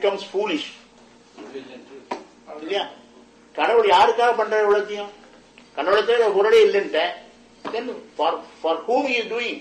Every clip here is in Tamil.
பிகம்ஸ் ஃபூலிஷ் இல்லையா கடவுள் யாருக்காக பண்ற இவ்வளத்தையும் கடவுளத்தை பொருளே இல்லைன்ட்ட then for for whom is doing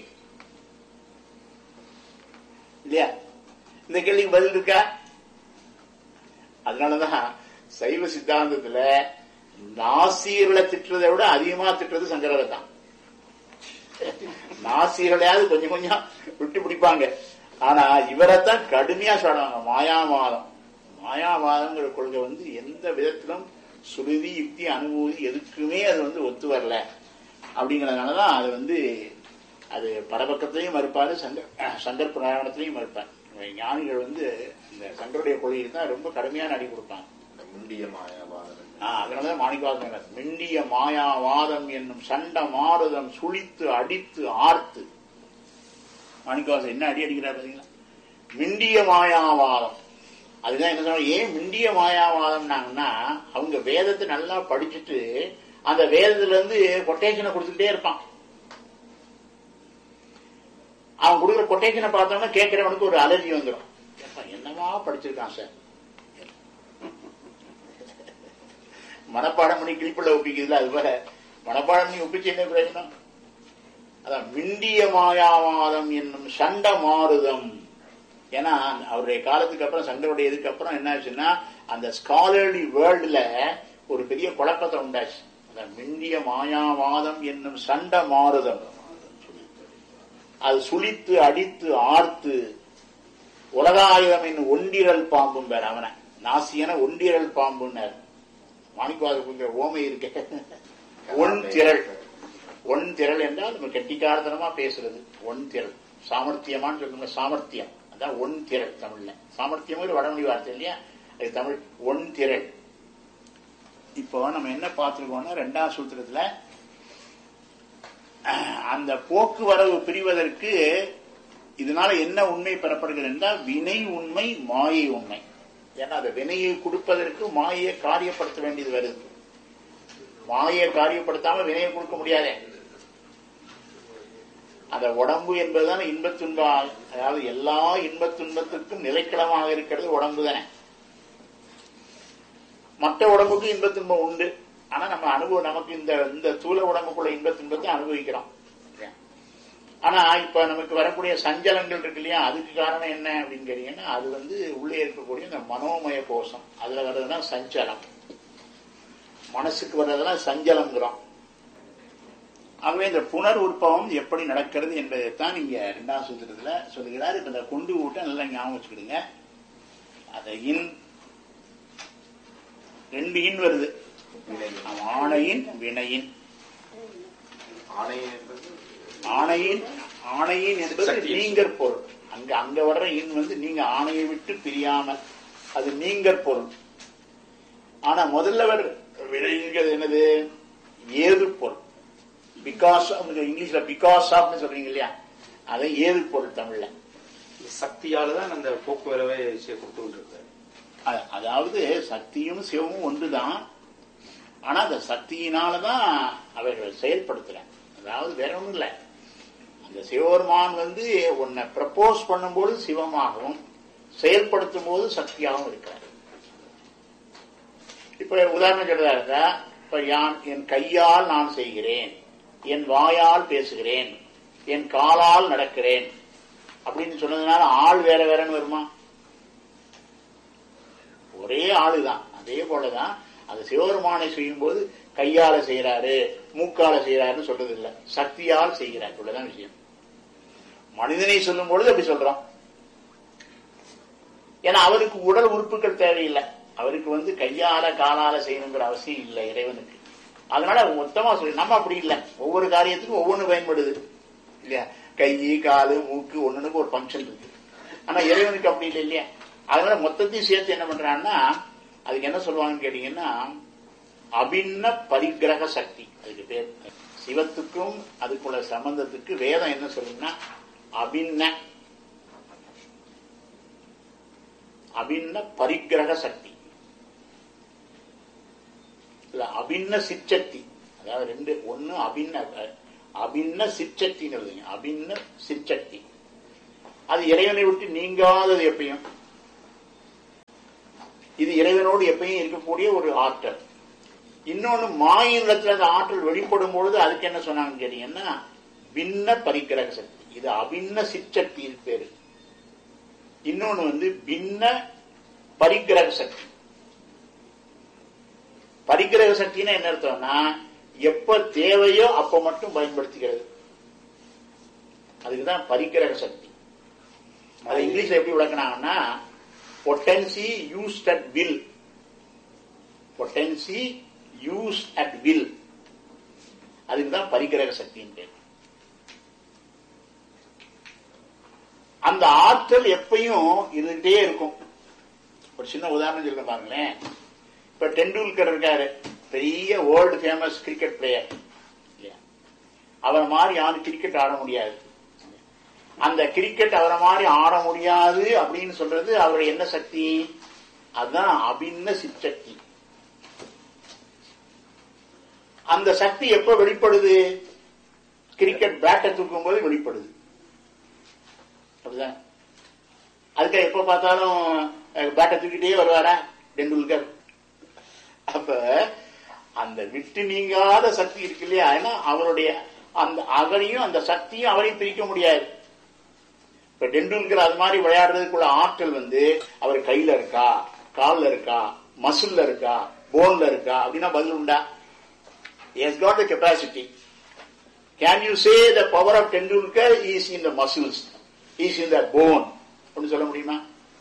இல்லையா இந்த கேள்விக்கு பதில் இருக்கா அதனாலதான் சைவ சித்தாந்தத்துல நாசியர்களை திட்டுறதை விட அதிகமா திட்டுறது சங்கரரை தான் நாசியர்களையாவது கொஞ்சம் கொஞ்சம் விட்டு பிடிப்பாங்க ஆனா இவரைத்தான் கடுமையா சொல்றாங்க மாயாவாதம் மாயாவாதங்கிற கொள்கை வந்து எந்த விதத்திலும் சுருதி யுக்தி அனுபூதி எதுக்குமே அது வந்து ஒத்து வரல அப்படிங்கறதுனாலதான் அது வந்து அது பரபக்கத்திலையும் மறுப்பாரு சங்கர் சங்கர் புராணத்திலையும் மறுப்பார் ஞானிகள் வந்து இந்த சங்கருடைய கொள்கையை தான் ரொம்ப கடுமையான அடி கொடுப்பாங்க இந்த முண்டிய மாயாவாதம் ஆ, அதனாலதான் மாணிக்கவாசன் மிண்டிய மாயாவாதம் என்னும் சண்ட மாறுதம் சுழித்து அடித்து ஆர்த்து மாணிக்கவாசன் என்ன அடி அடிக்கிறார் பாத்தீங்களா மிண்டிய மாயாவாதம் அதுதான் என்ன சொல்றாங்க ஏன் மிண்டிய மாயாவாதம்னாங்கன்னா அவங்க வேதத்தை நல்லா படிச்சுட்டு அந்த வேதத்துல இருந்து கொட்டேஷனை கொடுத்துட்டே இருப்பான் அவன் கொடுக்குற கொட்டேஷனை பார்த்தோம்னா கேட்கிறவனுக்கு ஒரு அலர்ஜி வந்துடும் ஏப்பா, என்னவா படிச்சிருக்கான் சார் மனப்பாடம் பண்ணி கிளிப்பிள்ள ஒப்பிக்குதுல அது போல மனப்பாடம் பண்ணி ஒப்பிச்சு என்ன பிரயோஜனம் அதான் மிண்டிய மாயாவாதம் என்னும் சண்ட மாறுதம் ஏன்னா அவருடைய காலத்துக்கு அப்புறம் சங்கருடைய இதுக்கு அப்புறம் என்ன ஆச்சுன்னா அந்த ஸ்காலர்லி வேர்ல்டுல ஒரு பெரிய குழப்பத்தை உண்டாச்சு அதான் மிண்டிய மாயாவாதம் என்னும் சண்ட மாறுதம் அது சுழித்து அடித்து ஆர்த்து உலகாயுதம் என்னும் ஒண்டிரல் பாம்பும் பேர் அவனை நாசியன ஒண்டிரல் பாம்புன்னார் மாணிக்கவாதகுங்கிற ஓமை இருக்க ஒன் திரள் ஒன் திரள் என்றால் நம்ம கெட்டிக்காரத்தனமா பேசுறது ஒன் திரள் சாமர்த்தியமான்னு சொல்லுங்க சாமர்த்தியம் அதான் ஒன் திரள் தமிழ்ல சாமர்த்தியம் ஒரு வடமொழி வார்த்தை இல்லையா அது தமிழ் ஒன் திரள் இப்போ நம்ம என்ன பார்த்திருக்கோம்னா ரெண்டாம் சூத்திரத்துல அஹ், அந்த போக்குவரவு பிரிவதற்கு இதனால என்ன உண்மை பெறப்படுகிறது என்றால் வினை உண்மை மாயை உண்மை ஏன்னா அந்த வினையை கொடுப்பதற்கு மாயை காரியப்படுத்த வேண்டியது வருது மாயை காரியப்படுத்தாம வினையை கொடுக்க முடியாதே அந்த உடம்பு என்பதுதான் இன்பத் துன்ப அதாவது எல்லா இன்பத் துன்பத்துக்கும் நிலைக்களமாக இருக்கிறது உடம்பு தானே மற்ற உடம்புக்கு இன்பத் துன்பம் உண்டு ஆனா நம்ம அனுபவம் நமக்கு இந்த இந்த தூள உடம்புக்குள்ள இன்பத் துன்பத்தை அனுபவிக்கிறோம் ஆனா இப்ப நமக்கு வரக்கூடிய சஞ்சலங்கள் இருக்கு இல்லையா அதுக்கு காரணம் என்ன அப்படின்னு கேட்டீங்கன்னா அது வந்து உள்ளே இருக்கக்கூடிய இந்த மனோமய கோஷம் அதுல வர்றதுன்னா சஞ்சலம் மனசுக்கு வர்றதெல்லாம் சஞ்சலம்ங்கிறோம் ஆகவே இந்த புனர் உற்பவம் எப்படி நடக்கிறது என்பதைத்தான் இங்க இரண்டாம் சூத்திரத்துல சொல்லுகிறார் இப்ப இந்த கொண்டு ஊட்ட நல்லா ஞாபகம் வச்சுக்கிடுங்க அந்த இன் ரெண்டு இன் வருது ஆமா, ஆணையின் வினையின் ஆணையம் என்பது ஆணையின் ஆணையின் என்பது சக்தி. நீங்கற் பொருள் அங்க அங்க வர்ற இன் வந்து நீங்க ஆணையை விட்டு பிரியாமல் அது நீங்கற் பொருள் ஆனா முதல்ல வர் வினைங்கிறது என்னது ஏது பொருள் பிகாஸ் இங்கிலீஷ்ல பிகாஸ் ஆஃப்னு சொல்றீங்க இல்லையா அதை ஏது பொருள் தமிழ்ல சக்தியால தான் அந்த போக்குவரவை செய்ய கொடுத்து கொண்டிருக்காரு அ- அதாவது சக்தியும் சிவமும் ஒன்றுதான் ஆனா அந்த சக்தியினாலதான் அவைகள் செயல்படுத்துறேன் அதாவது வேற ஒண்ணும் இல்ல அந்த சிவபெருமான் வந்து உன்னை ப்ரப்போஸ் பண்ணும்போது சிவமாகவும் செயல்படுத்தும் போது சக்தியாகவும் இருக்கிறார் இப்ப உதாரணம் சொல்றதா இருந்தா இப்ப யான் என் கையால் நான் செய்கிறேன் என் வாயால் பேசுகிறேன் என் காலால் நடக்கிறேன் அப்படின்னு சொன்னதுனால ஆள் வேற வேறன்னு வருமா ஒரே ஆளுதான் அதே போலதான் அந்த சிவபெருமானை செய்யும் போது கையால செய்யறாரு மூக்கால செய்யறாருன்னு சொல்றது இல்ல சக்தியால் செய்கிறார் இவ்வளவுதான் விஷயம் மனிதனை சொல்லும் பொழுது அப்படி சொல்றோம் ஏன்னா அவருக்கு உடல் உறுப்புகள் தேவையில்லை அவருக்கு வந்து கையால காலால செய்யணுங்கிற அவசியம் இல்லை இறைவனுக்கு அதனால மொத்தமா சொல்லி நம்ம அப்படி இல்லை ஒவ்வொரு காரியத்துக்கும் ஒவ்வொன்று பயன்படுது இல்லையா கை காலு மூக்கு ஒண்ணுக்கு ஒரு ஃபங்க்ஷன் இருக்கு ஆனா இறைவனுக்கு அப்படி இல்லை இல்லையா அதனால மொத்தத்தையும் சேர்த்து என்ன பண்றான்னா அதுக்கு என்ன சொல்லுவாங்கன்னு கேட்டீங்கன்னா அபின்ன பரிகிரக சக்தி அதுக்கு பேர் சிவத்துக்கும் அதுக்குள்ள சம்பந்தத்துக்கு வேதம் என்ன சொல்லுன்னா அபின்ன அபின்ன பரிகிரக சக்தி இல்ல அபின்ன சிற்சக்தி அதாவது ரெண்டு ஒண்ணு அபின்ன அபின்ன சிற்சக்தின்னு அபின்ன சிற்சக்தி அது இறைவனை விட்டு நீங்காதது எப்பயும் இது இறைவனோடு எப்பயும் இருக்கக்கூடிய ஒரு ஆற்றல் இன்னொன்னு மாயினத்துல அந்த ஆற்றல் வெளிப்படும் பொழுது அதுக்கு என்ன சொன்னாங்கன்னு கேட்டீங்கன்னா பின்ன பரிக்கிரக சக்தி இது அபின்ன சிற்சக்தி பேரு இன்னொன்னு வந்து பின்ன பரிக்கிரக சக்தி பரிக்கிரக சக்தின்னா என்ன அர்த்தம்னா எப்ப தேவையோ அப்ப மட்டும் பயன்படுத்திக்கிறது அதுக்குதான் பரிக்கிரக சக்தி அது இங்கிலீஷ்ல எப்படி விளக்குனாங்கன்னா potency used at will potency use at will அதுக்கு தான் பரிகிரக சக்தின்னு பேர் அந்த ஆற்றல் எப்பயும் இருந்துகிட்டே இருக்கும் ஒரு சின்ன உதாரணம் சொல்ல பாருங்களேன் இப்ப டெண்டுல்கர் இருக்காரு பெரிய வேர்ல்டு ஃபேமஸ் கிரிக்கெட் பிளேயர் அவரை மாதிரி யாரும் கிரிக்கெட் ஆட முடியாது அந்த கிரிக்கெட் அவரை மாதிரி ஆட முடியாது அப்படின்னு சொல்றது அவருடைய என்ன சக்தி அதுதான் அபின்ன சிற்சக்தி அந்த சக்தி எப்ப வெளிப்படுது கிரிக்கெட் பேட்டை தூக்கும் போது வெளிப்படுது அப்படிதான் அதுக்கு எப்ப பார்த்தாலும் பேட்டை தூக்கிட்டே வருவாரா டெண்டுல்கர் அப்ப அந்த விட்டு நீங்காத சக்தி இருக்கு இல்லையா ஏன்னா அவருடைய அந்த அவரையும் அந்த சக்தியும் அவரையும் பிரிக்க முடியாது இப்ப டெண்டுல்கர் அது மாதிரி விளையாடுறதுக்குள்ள ஆற்றல் வந்து அவர் கையில இருக்கா கால்ல இருக்கா மசில்ல இருக்கா போன்ல இருக்கா அப்படின்னா பதில் உண்டா He has got the capacity. Can you say the power of Tendulkar is in the muscles, is in the bone? அப்படின்னு சொல்ல முடியுமா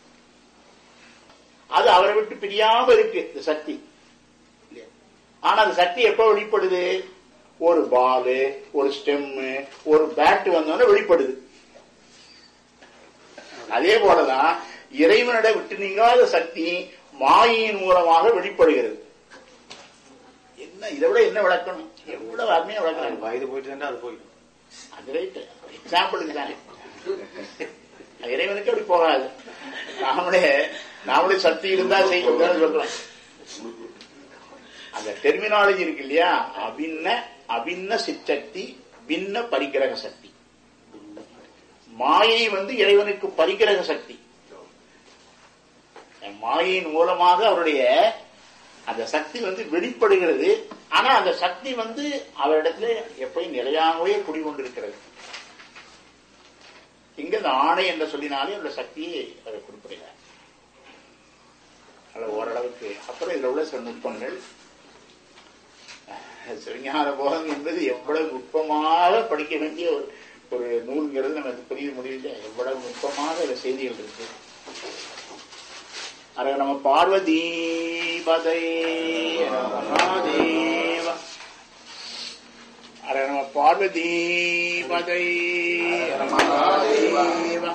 அது அவரை விட்டு பிரியாம இருக்கு இந்த சக்தி ஆனா அந்த சக்தி எப்ப வெளிப்படுது ஒரு பாலு ஒரு ஸ்டெம்மு ஒரு பேட் வந்தோடனே வெளிப்படுது அதே போலதான் இறைவனிட விட்டு நீங்காத சக்தி மாயின் மூலமாக வெளிப்படுகிறது என்ன இதை விட என்ன விளக்கணும் எவ்வளவு அருமையா விளக்கணும் வயது போயிட்டு தானே அது போயிடும் அது ரைட்டு எக்ஸாம்பிளுக்கு தானே அது இறைவனுக்கு அப்படி போகாது நாமளே நாமளே சக்தி இருந்தா செய்யும் சொல்றோம் அந்த டெர்மினாலஜி இருக்கு இல்லையா அபின்ன அபின்ன சிற்சக்தி பின்ன பரிகிரக சக்தி மாயை வந்து இறைவனுக்கு பரிகிரக சக்தி மாயின் மூலமாக அவருடைய அந்த சக்தி வந்து வெளிப்படுகிறது ஆனா அந்த சக்தி வந்து அவரிடத்துல எப்பயும் நிலையாகவே குடிகொண்டிருக்கிறது இங்க இந்த ஆணை என்று சொல்லினாலே அந்த சக்தியை அவர் குறிப்பிடுகிறார் அல்ல ஓரளவுக்கு அப்புறம் இதுல உள்ள சில நுட்பங்கள் சிவஞான போகம் என்பது எவ்வளவு நுட்பமாக படிக்க வேண்டிய ஒரு ஒரு நூல்ங்கிறது நமக்கு புரிய முடியல எவ்வளவு நுட்பமாக அந்த செய்திகள் இருக்கு அர நம பார்வதி பதை மகாதேவ அர நம பார்வதி பதை மகாதேவ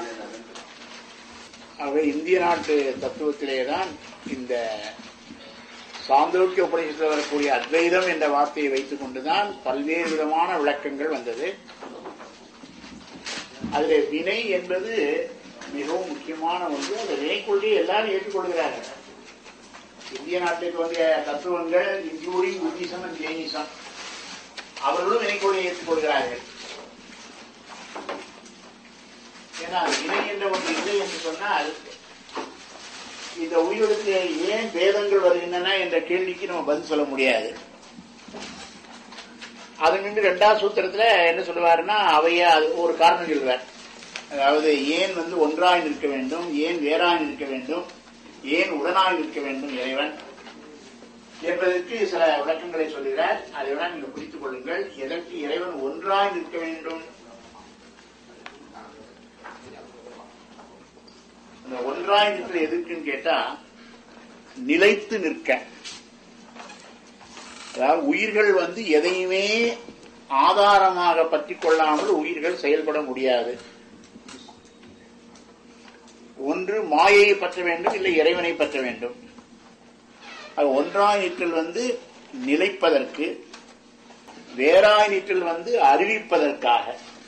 ஆகவே இந்திய நாட்டு தத்துவத்திலேதான் இந்த சாந்தோக்கிய உபநிஷத்தில் வரக்கூடிய அத்வைதம் என்ற வார்த்தையை வைத்துக் கொண்டுதான் பல்வேறு விதமான விளக்கங்கள் வந்தது அதுல வினை என்பது மிகவும் முக்கியமான ஒன்று அந்த வினைக்கொள்கையை எல்லாரும் ஏற்றுக்கொள்கிறார்கள் இந்திய நாட்டிற்கு வந்த தத்துவங்கள் இன்க்ளூடிங் புத்திசம் அண்ட் ஜெயினிசம் அவர்களும் வினைக்கொள்கையை ஏற்றுக்கொள்கிறார்கள் ஏன்னா வினை என்ற ஒன்று இல்லை என்று சொன்னால் இந்த உயிரிடத்தில் ஏன் பேதங்கள் வருகின்றன என்ற கேள்விக்கு நம்ம பதில் சொல்ல முடியாது அது நின்று ரெண்டாவது சூத்திரத்துல என்ன சொல்லுவாருன்னா அவைய அது ஒரு காரணம் சொல்லுவார் அதாவது ஏன் வந்து ஒன்றாய் நிற்க வேண்டும் ஏன் வேறாய் நிற்க வேண்டும் ஏன் உடனாய் நிற்க வேண்டும் இறைவன் என்பதற்கு சில விளக்கங்களை சொல்கிறார் அதை விட நீங்கள் புரித்துக் கொள்ளுங்கள் எதற்கு இறைவன் ஒன்றாய் நிற்க வேண்டும் அந்த ஒன்றாய் நிற்கிற எதுக்குன்னு கேட்டா நிலைத்து நிற்க அதாவது உயிர்கள் வந்து எதையுமே ஆதாரமாக பற்றி கொள்ளாமல் உயிர்கள் செயல்பட முடியாது ஒன்று மாயையை பற்ற வேண்டும் இல்லை இறைவனை பற்ற வேண்டும் அது ஒன்றாய் நிற்றல் வந்து நிலைப்பதற்கு வேறாய் நிற்றல் வந்து அறிவிப்பதற்காக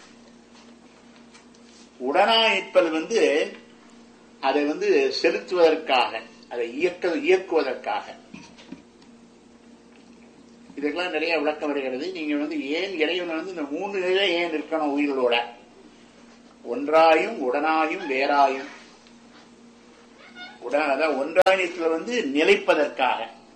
உடனாய் நிற்பது வந்து அதை வந்து செலுத்துவதற்காக அதை இயக்க இயக்குவதற்காக இதுக்கெல்லாம் நிறைய விளக்கம் வருகிறது நீங்க வந்து ஏன் இறைவன் வந்து இந்த மூணு நிலை ஏன் இருக்கணும் உயிர்களோட ஒன்றாயும் உடனாயும் வேறாயும் உடா- அதாவது ஒன்றாயிரத்துல வந்து நிலைப்பதற்காக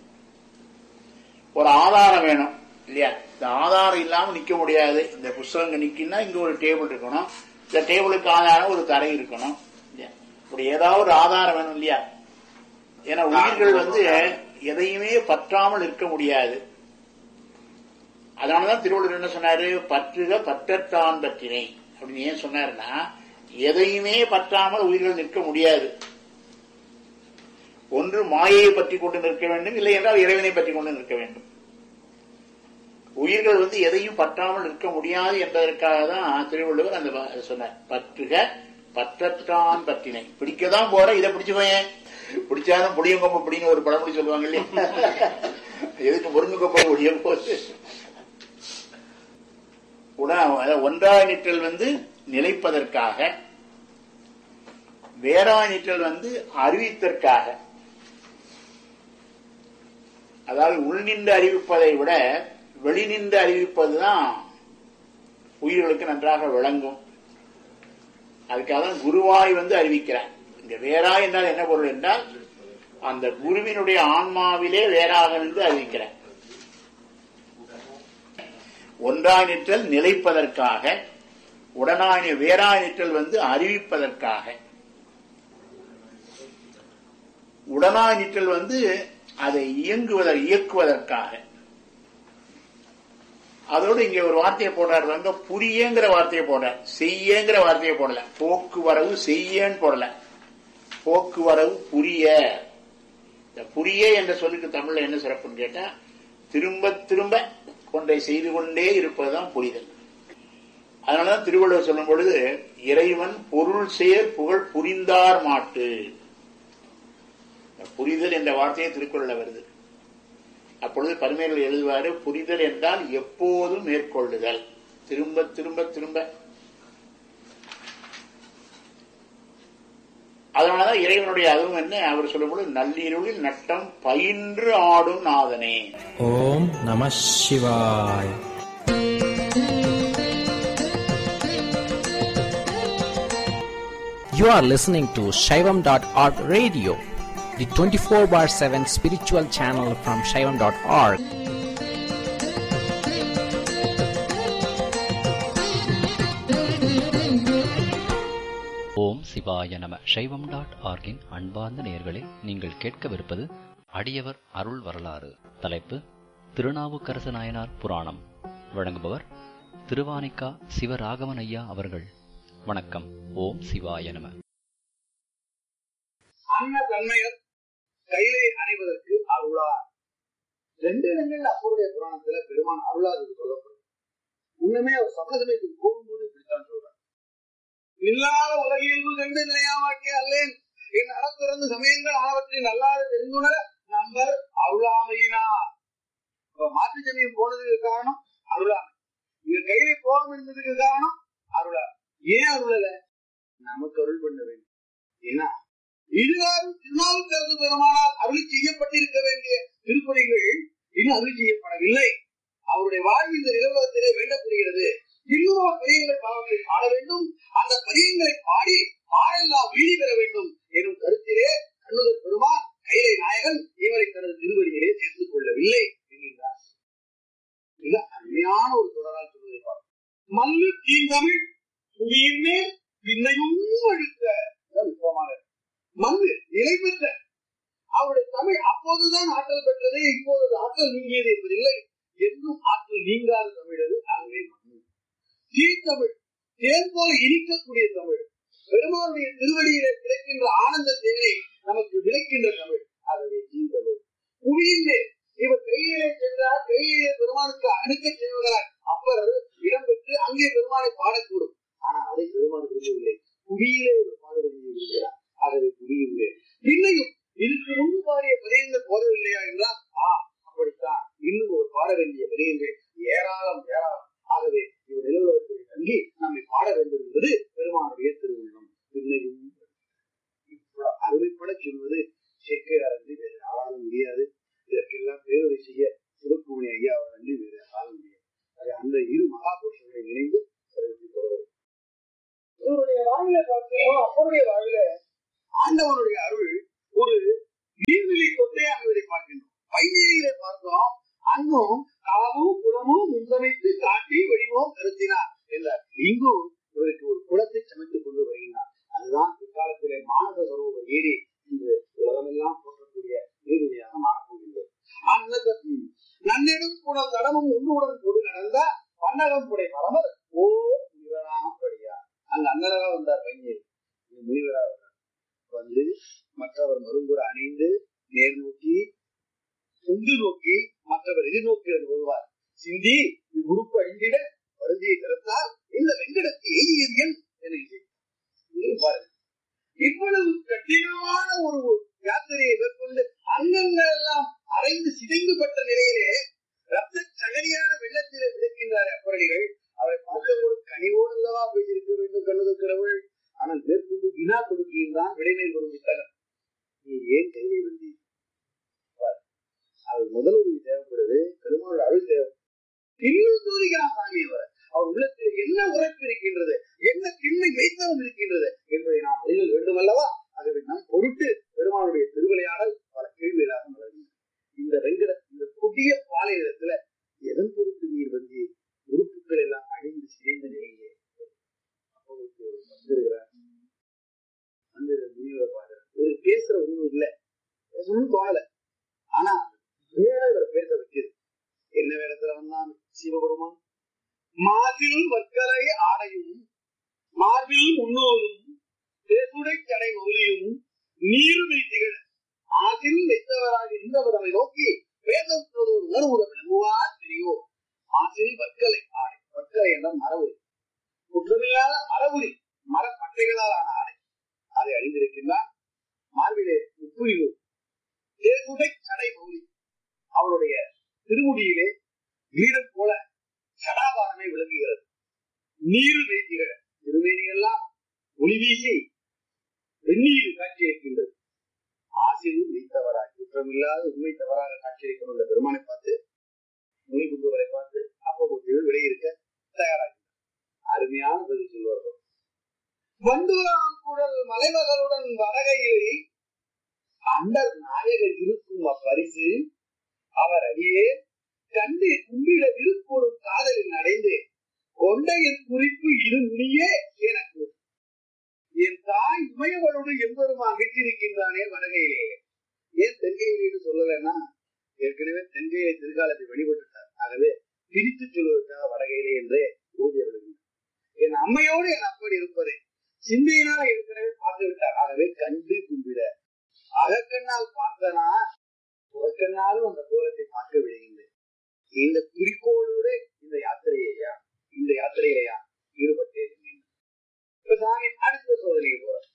ஒரு ஆதாரம் வேணும் இல்லையா இந்த ஆதாரம் இல்லாம நிக்க முடியாது இந்த புஸ்தகம் நிக்கினா இங்க ஒரு டேபிள் இருக்கணும் இந்த டேபிளுக்கு ஆதாரம் ஒரு தரை இருக்கணும் இல்லையா இப்படி ஏதாவது ஒரு ஆதாரம் வேணும் இல்லையா ஏன்னா உயிர்கள் வந்து எதையுமே பற்றாமல் இருக்க முடியாது அதனாலதான் திருவள்ளுவர் என்ன சொன்னாரு பற்றுக பற்றத்தான் பற்றினை அப்படின்னு ஏன் சொன்னாருன்னா எதையுமே பற்றாமல் உயிர்கள் நிற்க முடியாது ஒன்று மாயையை பற்றி கொண்டு நிற்க வேண்டும் இல்லை என்றால் இறைவனை பற்றி கொண்டு நிற்க வேண்டும் உயிர்கள் வந்து எதையும் பற்றாமல் நிற்க முடியாது என்பதற்காக தான் திருவள்ளுவர் அந்த வ- சொன்னார் பற்றுக பற்றத்தான் பற்றினை பிடிக்கதான் போற இதை பிடிச்சுக்கோயேன் பிடிச்சாலும் புளியங்கொம்பு பிடின்னு ஒரு பழமொழி சொல்லுவாங்க இல்லையா எதுக்கு முருங்கை ஒழிய போது உடா அதாவது ஒன்றாய் நிற்றல் வந்து நிலைப்பதற்காக வேறாய் நிற்றல் வந்து அறிவித்தற்காக அதாவது உள்நின்று அறிவிப்பதை விட வெளிநின்று அறிவிப்பதுதான் உயிர்களுக்கு நன்றாக விளங்கும் அதுக்காக தான் குருவாய் வந்து அறிவிக்கிறார் இங்க வேறாய் என்றால் என்ன பொருள் என்றால் அந்த குருவினுடைய ஆன்மாவிலே வேறாக நின்று அறிவிக்கிறார் ஒன்றாய் நிற்றல் நிலைப்பதற்காக உடனாய் வேறாய் நிற்றல் வந்து அறிவிப்பதற்காக உடனாய் நிற்றல் வந்து அதை இயங்குவத இயக்குவதற்காக அதோடு இங்க ஒரு வார்த்தையை போடுறாரு வந்து புரியங்கிற வார்த்தையை போடுறார் செய்யங்கிற வார்த்தையை போடல போக்குவரவு செய்யன்னு போடல போக்குவரவு புரிய இந்த புரிய என்ற சொல்லுக்கு தமிழ்ல என்ன சிறப்புன்னு கேட்டா திரும்ப திரும்ப கொண்டை செய்து கொண்டே இருப்பதுதான் புரிதல் அதனாலதான் திருவள்ளுவர் சொல்லும் பொழுது இறைவன் பொருள் சேர் புகழ் புரிந்தார் மாட்டு இந்த புரிதல் என்ற வார்த்தையே திருக்குறள்ல வருது அப்பொழுது பரிமையில் எழுதுவாரு புரிதல் என்றால் எப்போதும் மேற்கொள்ளுதல் திரும்ப திரும்ப திரும்ப அதனாலதான் இறைவனுடைய அதுவும் என்ன அவர் சொல்லும்போது நள்ளிருளில் நட்டம் பயின்று ஆடும் நாதனே ஓம் நம சிவாய் You are listening to Shaivam.org radio, the 24 bar 7 spiritual channel from Shaivam.org. ஓம் சிவாய நம சைவம் டாட் ஆர்கின் அன்பார்ந்த நேயர்களே நீங்கள் கேட்கவிருப்பது அடியவர் அருள் வரலாறு தலைப்பு திருநாவுக்கரசு நாயனார் புராணம் வழங்குபவர் திருவானிக்கா சிவராகவன் ஐயா அவர்கள் வணக்கம் ஓம் சிவாய நம அன்ன தன்மையர் கையிலே அணைவதற்கு அருளார் ரெண்டு இடங்கள்ல அப்பருடைய புராணத்துல பெருமான் அருளாது சொல்லப்படும் உண்மையுமே அவர் சமதமயத்துக்கு போகும்போது இப்படித்தான் சொல்றார் இல்லாத உலகியல்பு கண்டு நிலையாமாக்கே அல்லேன் என் அறத்திறந்து சமயங்கள் ஆனவற்றை நல்லாறு தெரிந்துணர நம்பர் அருளாமையினார் இப்ப மாற்று சமயம் போனதுக்கு காரணம் அருளாமை இங்க கையிலே போகம் என்பதுக்கு காரணம் அருளாமை ஏன் அருளல நமக்கு அருள் பண்ண வேண்டும் ஏன்னா இதுகாரும் திருநாவுக்கரசு பெருமானால் அருளி செய்யப்பட்டிருக்க வேண்டிய திருப்பணிகள் இன்னும் அருளி செய்யப்படவில்லை அவருடைய வாழ்வு இந்த நிகழ்வகத்திலே வேண்டப்படுகிறது இன்னும் அவர் பரியங்கள் பாவங்களை பாட வேண்டும் அந்த பரியங்களை பாடி பாடெல்லாம் வீழி பெற வேண்டும் எனும் கருத்திலே கண்ணுதர் பெருமான் கைலை நாயகன் இவரை தனது திருவடியிலே சேர்த்துக் கொள்ளவில்லை என்கின்றார் மிக அருமையான ஒரு தொடரால் சொல்வதை பார்ப்போம் மல்லு தீந்தமிழ் புவியின் மேல் பின்னையும் அழுத்த அதான் நுட்பமானது. மண்ணு நிலை பெற்ற அவருடைய தமிழ் அப்போதுதான் ஆற்றல் பெற்றது இப்போது அது ஆற்றல் நீங்கியது என்பதில்லை என்றும் ஆற்றல் நீங்காத தமிழ் அது அதுவே மண்ணு தீர்த்தமிழ் தேன் போல இனிக்கக்கூடிய தமிழ் பெருமானுடைய திருவடியிலே கிடைக்கின்ற ஆனந்த தேனை நமக்கு விளைக்கின்ற தமிழ் ஆகவே தீர்த்தமிழ் புவியின் மேல் இவர் கையிலே சென்றார் கையிலே பெருமானுக்கு அணுக்க செய்வதால் அப்பர் இடம்பெற்று அங்கே பெருமானை பாடக்கூடும் ஆனால் அதை பெருமான் விரும்பவில்லை புவியிலே ஒரு பாடுவதை விரும்புகிறார் ஆகவே புவியிலே பின்னையும் இதுக்கு முன்பு பாடிய பதியங்கள் போதவில்லையா என்றால் ஆ அப்படித்தான் இன்னும் ஒரு பாட வேண்டிய பதியங்கள் ஏராளம் ஏராளம் ஆகவே இவர் நிலவரத்தில் தங்கி நம்மை பாட வேண்டும் என்பது பெருமானுடைய திருவுள்ளம் பின்னையும் இவ்வளவு அருமைப்பட சொல்வது செக்கையார் என்று வேறு ஆளாலும் முடியாது இதற்கெல்லாம் பேருரை செய்ய சிவக்குமணி ஐயா அவர் அன்றி வேறு ஆளாலும் முடியாது ஆக அந்த இரு மகாபுருஷர்களை நினைந்து சிறப்பித்துக் கொள்வது இவருடைய வாழ்வில பார்த்தோம் அப்பருடைய வாழ்வில ஆண்டவனுடைய அருள் ஒரு நான்கும் காவும் குளமும் முன்சமைத்து காட்டி வடிவோம் கருத்தினார் என்றார் இங்கும் இவருக்கு ஒரு குளத்தை சமைத்துக் கொண்டு வருகின்றார் அதுதான் பிற்காலத்திலே மானச சரோவர் ஏரி இன்று உலகமெல்லாம் போற்றக்கூடிய நீர்நிலையாக மாறப்போகின்றது அன்னதம் நன்னிடம் புனல் தடமும் ஒன்றுடன் கொடு நடந்த பன்னகம் புடை பரமர் ஓ முனிவராம் படியார் அங்க அண்ணலரா வந்தார் பையன் முனிவரா வந்தார் வந்து மற்றவர் மருங்குற அணிந்து நேர் நோக்கி உந்து நோக்கி மற்றவர் எதிர்நோக்கி வருவார் சிந்தி உறுப்பு அழிந்திட வருந்தியை திறத்தால் இந்த வெங்கடத்தை எய்தியது என் என இசை. இங்கே பாருங்க இவ்வளவு கடினமான ஒரு யாத்திரையை மேற்கொண்டு அங்கங்கள் எல்லாம் அரைந்து சிதைந்துபட்ட நிலையிலே ரத்த சகதியான வெள்ளத்திலே விளக்கின்றார் அப்பரடிகள் அவரை பார்த்த ஒரு கனிவோடு அல்லவா பேசியிருக்க வேண்டும் கண்ணுக்கிறவள் ஆனால் மேற்கொண்டு வினா கொடுக்கின்றான் விடைமேல் வரும் புத்தகம் நீ ஏன் கையை வந்தி அது முதல் உதவி தேவைப்படுது பெருமாள் அருள் தேவை இன்னும் தூரிகிறான் சாமி அவர் அவர் உள்ளத்தில் என்ன உரைப்பு இருக்கின்றது என்ன திண்மை மெய்த்தவம் இருக்கின்றது என்பதை நாம் அறிதல் வேண்டும் அல்லவா ஆகவே நம் பொருட்டு பெருமாளுடைய திருவிளையாடல் பல கேள்விகளாக மலர்கின்றன இந்த வெங்கட இந்த புதிய பாலைநிலத்துல எதன் பொருட்டு நீர் வந்து உறுப்புகள் எல்லாம் அழிந்து சிதைந்த நிலையிலே அப்போது வந்திருக்கிறார் வந்து முனிவரை பார்க்கிறார் இவர் பேசுற ஒண்ணும் இல்லை பேசணும்னு தோணல ஆனா வேற இவர் பேச வைக்கிறது என்ன வேடத்துல வந்தான் சிவபெருமான் மார்பில் வர்க்கரை ஆடையும் மார்பில் முன்னோரும் பேசுடை கடை மௌலியும் நீருமை திகழ ஆசில் வைத்தவராக இருந்தவரை நோக்கி வேதத்தோடு உணர்வுற விளங்குவார் தெரியோ ஆசில் வர்க்கலை ஆடை வர்க்கலை என்ற மரபுரி குற்றமில்லாத மரபுரி மரப்பட்டைகளால் ஆன ஆடை அதை அணிந்திருக்கின்றார் மார்பிலே உப்புரிவு தேசுடை கடை மௌலி அவருடைய திருமுடியிலே வீரம் போல சடாபாரமே விளங்குகிறது நீர் வைத்திகள் திருமேனியெல்லாம் ஒளி வீசி வெந்நீர் காட்சியளிக்கின்றது ஆசிரியர் வைத்தவராய் குற்றமில்லாத உண்மை தவறாக காட்சியளிக்கும் அந்த பெருமானை பார்த்து மொழி புத்தவரை பார்த்து அப்போது விடையிருக்க தயாராகி அருமையான பதில் சொல்வார்கள் வண்டூராம் குழல் மலைமகளுடன் வரகையிலே அண்டர் நாயகர் இருக்கும் அப்பரிசு அவர் அடியே கண்டு கும்பிட விருப்போடும் காதலில் அடைந்து கொண்டையின் குறிப்பு இரு முனியே எனக்கு என் தாய் உமையவளோடு எம்பெருமா வீட்டிருக்கின்றானே வடகையிலே ஏன் தென்கையிலே சொல்லலைன்னா ஏற்கனவே தென்கையை திருக்காலத்தை வழிபட்டுட்டார் ஆகவே பிரித்து சொல்வதற்காக வடகையிலே என்றே ஊதிய விடுகின்றார் என் அம்மையோடு என் அப்படி இருப்பதை சிந்தையினால் ஏற்கனவே பார்த்து விட்டார் ஆகவே கண்டு கும்பிட அகக்கண்ணால் பார்த்தனா புறக்கண்ணாலும் அந்த கோலத்தை பார்க்க விடுகின்றேன் இந்த குறிக்கோளோட இந்த யாத்திரையா இந்த யாத்திரையிலையா ஈடுபட்டேன் இப்ப சாமி அடுத்த சோதனைக்கு போறோம்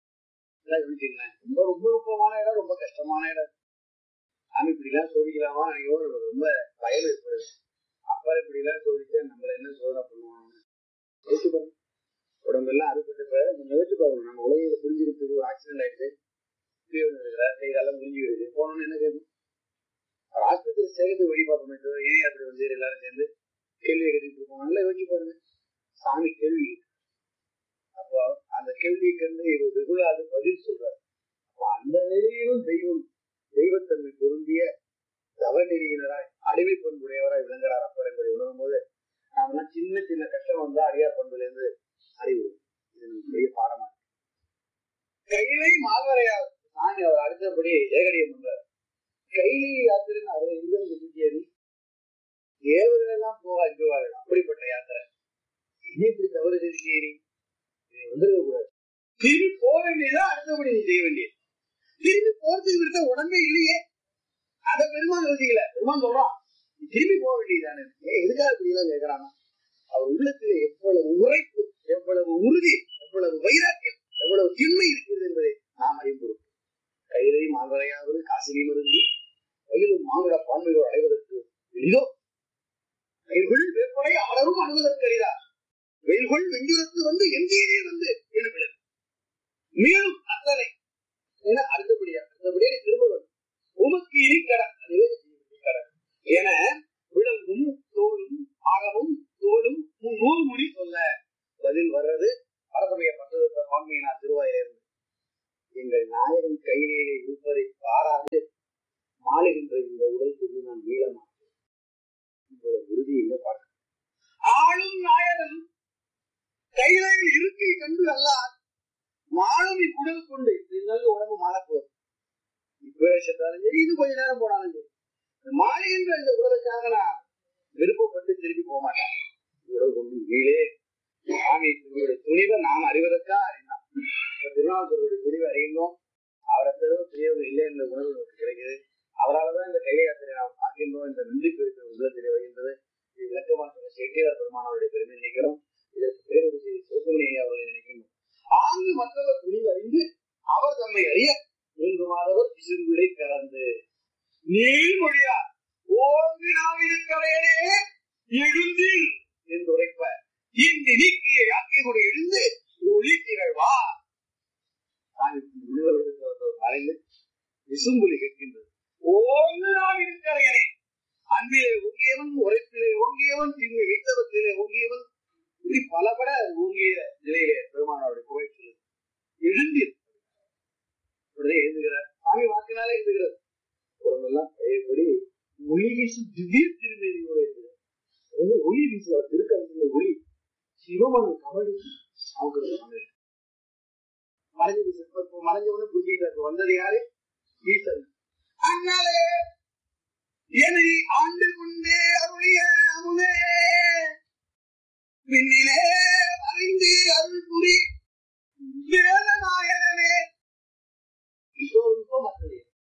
ரொம்ப ரொம்ப நுட்பமான இடம் ரொம்ப கஷ்டமான இடம் சாமி இப்படி எல்லாம் சோதிக்கலாமா ஐயோ நமக்கு ரொம்ப பயம் ஏற்படுது அப்பா இப்படி எல்லாம் சோதிச்சா நம்மள என்ன சோதனை பண்ணுவாங்க யோசிச்சு பாருங்க உடம்பெல்லாம் அறுபட்டு கொஞ்சம் யோசிச்சு பாருங்க நம்ம உலகில புரிஞ்சுக்கிறதுக்கு ஒரு ஆக்சிடென்ட் ஆயிடுச்சு இருக்கிறார் கைகாலம் முடிஞ்சு விடுது போனோம்னு என்ன கேட்கும் அவர் ஆஸ்பத்திரி சேர்த்து வழி பார்ப்போமே தவிர ஏன் அப்படி வந்து எல்லாரும் சேர்ந்து கேள்வி கேட்டுட்டு இருக்கோம் நல்லா யோசிச்சு பாருங்க சாமி கேள்வி அப்போ அந்த கேள்விக்கு வந்து இவர் வெகுளாது பதில் சொல்றாரு அப்ப அந்த நிலையிலும் தெய்வம் தெய்வத்தன்மை பொருந்திய தவநெறியினராய் அடிமை பண்புடையவராய் விளங்குறார் அப்பர் என்பதை உணரும் போது நாமெல்லாம் சின்ன சின்ன கஷ்டம் வந்தா அடியார் பண்புல இருந்து அறிவு இது நமக்கு பெரிய பாடமா இருக்கு. கைலை மால்வரையார் சாமி அவர் அடுத்தபடி ஏகடியம் பண்றார் கைலை யாத்திரைன்னு அவர் எங்க இருந்து சுத்தியது தேவர்கள் எல்லாம் போக அஞ்சுவார்கள் அப்படிப்பட்ட யாத்திரை என்ன இப்படி தவறு செஞ்சீங்க நீ வந்துருக்க கூடாது திரும்பி போக வேண்டியதா அடுத்தபடி நீ செய்ய வேண்டியது திரும்பி போறதுக்கு விட்ட உடம்பே இல்லையே அத பெருமான் யோசிக்கல பெருமான் சொல்றான் நீ திரும்பி போக வேண்டியதானே ஏன் எதுக்காக இப்படி எல்லாம் கேட்கறானா அவர் உள்ளத்துல எவ்வளவு உரைப்பு எவ்வளவு உறுதி எவ்வளவு வைராக்கியம் எவ்வளவு திண்மை இருக்கிறது என்பதை நாம் அறிவுறும் கையிலே மால்வரையாவது காசினியும் இருந்து கையிலும் மானுட பான்மையோடு அடைவதற்கு எளிதோ வெயில்கள் வேப்படை அவரும் அணுவதற்கு எளிதா வெயில்கள் வெஞ்சுரத்து வந்து எங்கேயே வந்து என விளக்கு மேலும் அத்தனை என அடுத்தபடியா அடுத்தபடியா நீ திரும்ப வேண்டும் உமக்கு இனி கடன் அதுவே கடன் என விலங்கும் தோலும் ஆகவும் தோலும் நூறு மொழி சொல்ல பதில் வர்றது பரசமய பற்றத பான்மையினார் திருவாயிலிருந்து எங்கள் நாயகன் கையிலே இருப்பதை பாராது மாளுகின்ற இந்த உடல் கொண்டு நான் வீழ மாட்டேன் கண்டு அல்லார் மாளும் இக்குடல் கொண்டு இருந்தாலும் உடம்பு மாறப்போகுது இப்ப செத்தாலும் சரி இது கொஞ்ச நேரம் போனாலும் சரி இந்த மாளிகின்ற இந்த உடலுக்காக நான் விருப்பப்பட்டு திரும்பி போக மாட்டேன் உடல் கொண்டு கீழே சுவாமி உங்களுடைய துணிவை நாம் அறிவதற்கா அறிந்தோம் இப்ப திருநாவுக்கருடைய துணிவை அறிந்தோம் அவரை தவிர பெரியவர் இல்லை என்ற உணர்வு நமக்கு கிடைக்குது அவரால் இந்த கைலை யாத்திரை நாம் பார்க்கின்றோம் இந்த நன்றி குறித்த உள்ளத்தில் வருகின்றது இது விளக்கமாக சொன்ன செட்டியார் பெருமானவருடைய பெருமை நினைக்கிறோம் இதற்கு பேரவை செய்தி சிவசுமணி ஐயா அவர்களை நினைக்கின்றோம் ஆங்கு மற்றவர் துணிவு அறிந்து அவர் தம்மை அறிய நீங்குமாறவர் பிசுங்குளை கறந்து நீள்மொழியார் ஓங்கு நாம் இருக்கிறேனே எழுந்தில் என்று உரைப்ப இந்த நீக்கிய யாக்கையோடு எழுந்து ஒளி திகழ்வா மறைந்து விசும்புலி கேட்கின்றது ஓங்கு நாம் இருக்கிறேனே அன்பிலே ஓங்கியவன் உரைப்பிலே ஓங்கியவன் திண்மை வைத்தவத்திலே ஓங்கியவன் இப்படி பலபட ஓங்கிய நிலையிலே பெருமானோட புகழ் சொல்லுது எழுந்தீர் உடனே எழுதுகிறார் சாமி வாக்கினாலே எழுதுகிறார் உடம்பெல்லாம் பழையபடி ஒளி வீசு திடீர் திருமேனியோட இருக்கிறார் அது ஒளி வீசுவார் திருக்கரத்துல ஒளி சிவமன் கபடி அவங்க மறைஞ்சது இப்ப மறைஞ்சவனு புரிஞ்சுக்கிட்டாரு வந்தது யாரு ஈசன் அண்ணாலே என்னை ஆண்டு கொண்டே அருளிய அமுதே பின்னிலே அறிந்து அருள் புரி வேதநாயகனே இப்போ இப்போ மற்றது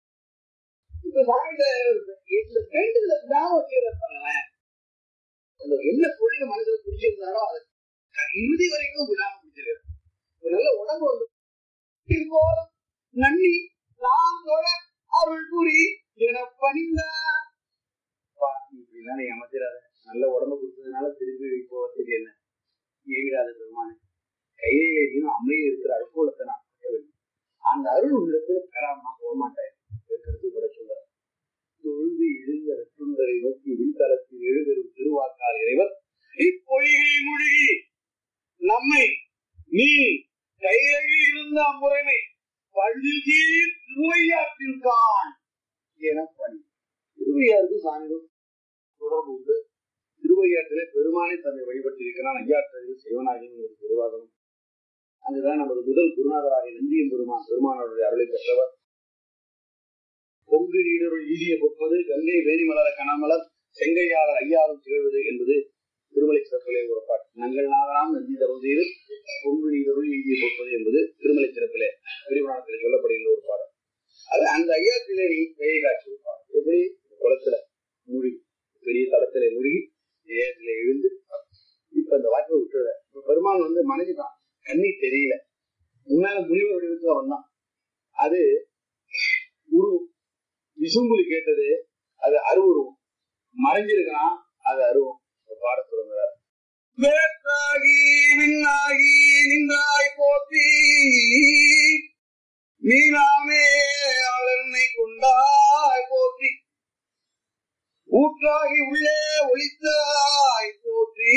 இப்ப சாமியில இந்த வேண்டுதல விடாம வச்சுருப்பாங்களேன் அந்த என்ன பொருள் மனசுல பிடிச்சிருந்தாரோ அதை இறுதி வரைக்கும் விடாம பிடிச்சிருக்காரு ஒரு நல்ல உடம்பு வந்து இது போல நன்னி நான் தொழ அருள் புரி என பணிந்தா இப்படிலாம் நீ அமைச்சிடாத நல்ல உடம்பு கொடுத்ததுனால திருப்பி போவதுக்கு என்ன ஏவிடாத பெருமானே கையிலேயும் அம்மையில் இருக்கிற அருள்கூலத்தை நான் பார்க்க வேண்டும் அந்த அருள் உள்ளத்துல பெறாம நான் போக மாட்டேன் கருத்து கூட சொல்ற தொழுது எழுந்த ரத்துண்டரை நோக்கி விண்தளத்தில் எழுதரும் திருவாக்கால் இறைவர் இப்பொய்கை மொழி நம்மை நீ கையில் இருந்த அம்முறைமை பழுதி திருவையாற்றிற்கான் என பணி திருவையாருக்கு சாமிக்கும் தொடர்பு உண்டு திருவையாற்றிலே பெருமானை தன்னை வழிபட்டிருக்கிறான் ஐயாற்றில் சிவனாகியும் ஒரு திருவாதனம் அங்குதான் நமது முதல் குருநாதராகிய நந்தியம் பெருமான் பெருமானவருடைய அருளை பெற்றவர் பொங்கு நீடருள் ஈதிய பொற்பது கங்கை வேணிமலர கனமலர் செங்கையாளர் ஐயாரும் திகழ்வது என்பது திருமலை சிறப்பிலே ஒரு பாட்டு நங்கள் நாகராம் நந்தி தவம் செய்து பொங்கு நீடருள் ஈதிய பொற்பது என்பது திருமலை சிறப்பிலே திருமணத்தில் சொல்லப்படுகின்ற ஒரு பாடல் அது அந்த ஐயாத்திலே நீ கையை காட்சி ஒரு பாடல் எப்படி குளத்துல மூழ்கி பெரிய தளத்திலே மூழ்கி ஏகத்திலே எழுந்து இப்ப அந்த வாய்ப்பை விட்டுற இப்ப பெருமான் வந்து மனைவி தான் கண்ணி தெரியல முன்னால முனிவர் வடிவத்துல வந்தான் அது உருவம் விசும்புலி கேட்டது அது அருவுருவம் மறைஞ்சிருக்கான் அது அருவம் பாட தொடங்குறார் வேற்றாகி விண்ணாகி நின்றாய் போற்றி மீனாமே ஆளனை கொண்டாய் போற்றி ஊற்றாகி உள்ளே ஒளித்தாய் போற்றி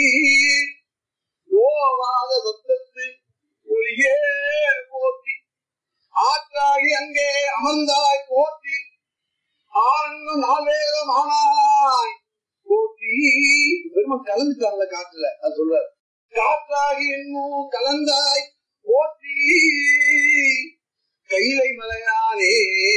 ஓவாத சத்தத்து ஒளியே போற்றி ஆற்றாகி அங்கே அமர்ந்தாய் போற்றி ஆனந்த நாவேதமானாய் போற்றி பெருமை கலந்துட்டாங்கல்ல காட்டுல அது சொல்றாரு காற்றாகி என்னும் கலந்தாய் போற்றி கைலை மலையானே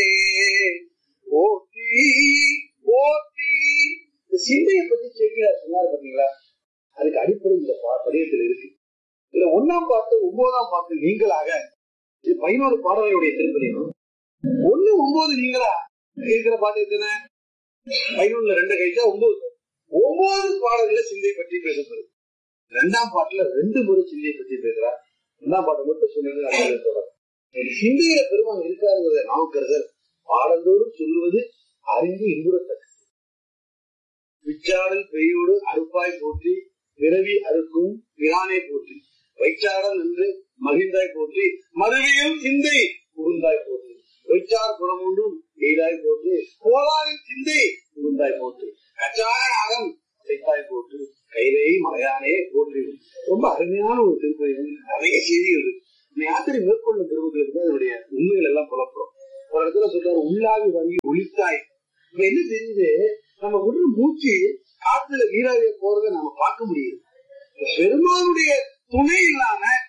போற்றி போற்றி இந்த சிந்தையை பத்தி செய்கிறார் சொன்னார் பாத்தீங்களா அதுக்கு அடிப்படை இந்த பா- படியத்தில் இருக்கு இதுல ஒண்ணாம் பாட்டு ஒன்பதாம் பாட்டு நீங்களாக இது பதினோரு பாடலுடைய திருப்பதியும் ஒண்ணு ஒன்பது நீங்களா இருக்கிற பாட்டு எத்தனை பதினொன்னுல ரெண்டு கழிச்சா ஒன்பது ஒன்பது பாடல்கள சிந்தை பற்றி பேசப்படுது ரெண்டாம் பாட்டுல ரெண்டு முறை சிந்தையை பற்றி பேசுறார் ரெண்டாம் பாட்டு மட்டும் சொன்னது அடுத்த தொடர் ஒரு சிந்தையில பெருமான் இருக்காருங்கிறத நாவுக்கரசர் பாடந்தோறும் சொல்லுவது அறிந்து இன்புறத்தக்க விச்சாடல் பெய்யோடு அறுப்பாய் போற்றி பிறவி அறுக்கும் பிரானே போற்றி வைச்சாடல் என்று மகிழ்ந்தாய் போற்றி மறுவியும் சிந்தை புகுந்தாய் போற்றி வைச்சார் புறமுண்டும் எய்தாய் போற்றி போலாரின் சிந்தை புகுந்தாய் போற்றி கச்சார நாகம் செய்தாய் போற்றி கைலை மலையானே போற்றி ரொம்ப அருமையான ஒரு திருப்பதி வந்து நிறைய செய்திகள் இருக்கு இந்த யாத்திரை மேற்கொள்ளும் திருவுகளுக்கு தான் அதனுடைய உண்மைகள் எல்லாம் புலப்படும் ஒரு இடத்துல சொல்றாரு உள்ளாவி வாங்கி ஒளித்தாய் இப்ப என்ன தெரியுது நம்ம உள்ள மூச்சு காத்துல நீராவிய போறதை நம்ம பார்க்க முடியுது இப்ப பெருமானுடைய துணை இல்லாம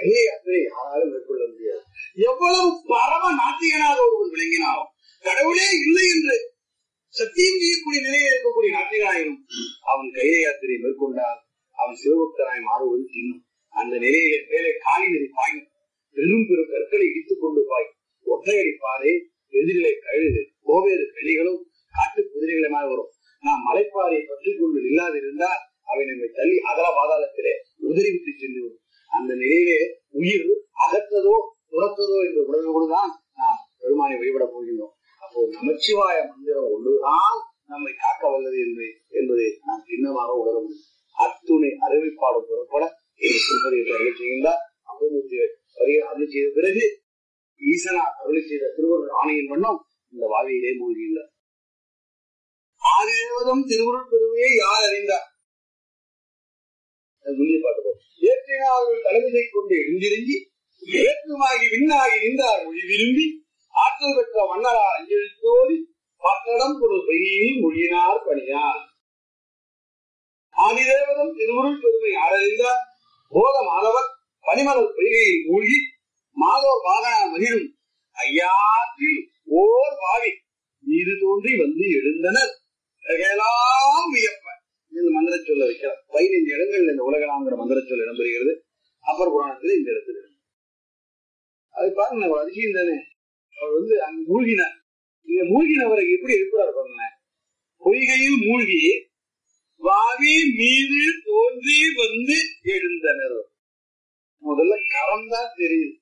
கையை யாத்திரை யாராலும் மேற்கொள்ள முடியாது எவ்வளவு பரம நாத்திகனாக ஒருவன் விளங்கினாலும் கடவுளே இல்லை என்று சத்தியம் செய்யக்கூடிய நிலையில் இருக்கக்கூடிய நாத்திகனாயினும் அவன் கையை யாத்திரை மேற்கொண்டால் அவன் சிவபக்தனாய் மாறுவது இன்னும் அந்த நிலையிலே மேலே காலி நதி பாயும் பெரும் பெரும் கற்களை இடித்துக் கொண்டு பாய் ஒற்றையடி பாறை எதிரிலே கழுது கோவேறு கழிகளும் காட்டு குதிரைகளுமாக வரும் நாம் மலைப்பாறையை பற்றி கொண்டு இல்லாதிருந்தால் அவை நம்மை தள்ளி அகல பாதாளத்திலே உதறிவிட்டு சென்று விடும். அந்த நிலையிலே உயிர் அகற்றதோ துறத்ததோ என்ற உணர்வோடு தான் நாம் பெருமானை வழிபட போகின்றோம் அப்போ நமச்சிவாய மந்திரம் ஒன்றுதான் நம்மை காக்க வல்லது என்பதை என்பதை நாம் சின்னமாக உணர முடியும் அத்துணை அறிவிப்பாடு புறப்பட திருப்பதியை அருளை செய்கின்றார் அப்பமூர்த்திகள் அருள் செய்த பிறகு ஈசனா அருளை செய்த திருவருள் ஆணையின் வண்ணம் இந்த வாவியிலே மூழ்கின்றார் ஆதிதேவதம் திருவுருள் பெருமையை யார் அறிந்தார் அது முன்னே பார்க்கிறோம் ஏற்றினார்கள் தலைமையை கொண்டு எழுந்திருங்கி ஏற்றுமாகி விண்ணாகி நின்றார் மொழி விரும்பி ஆற்றல் பெற்ற மன்னரார் அஞ்செழுத்தோடி பத்தடம் ஒரு பெய்யினி மொழியினார் பணியார் ஆதிதேவதம் திருவுருள் பெருமை ஆரறிந்தார் போத மாதவர் பனிமலர் பொய்கையில் மூழ்கி மாதோர் வாகன மகிழும் ஐயாற்றில் ஓர் வாவி நீரு தோன்றி வந்து எழுந்தனர் உலகெல்லாம் வியப்ப இந்த மந்திர சொல்ல வைக்கிறார் பதினைந்து இடங்கள் இந்த உலகலாங்கிற மந்திர சொல் இடம்பெறுகிறது அப்பர் புராணத்துல இந்த இடத்துல இருக்கு. அது பாருங்க ஒரு அதிசயம் தானே அவர் வந்து அங்க மூழ்கினார் இந்த மூழ்கினவரை எப்படி இருக்கிறார் பாருங்க பொய்கையில் மூழ்கி வாவி மீது தோன்றி வந்து எழுந்தனர் முதல்ல கரம் தான் தெரியுது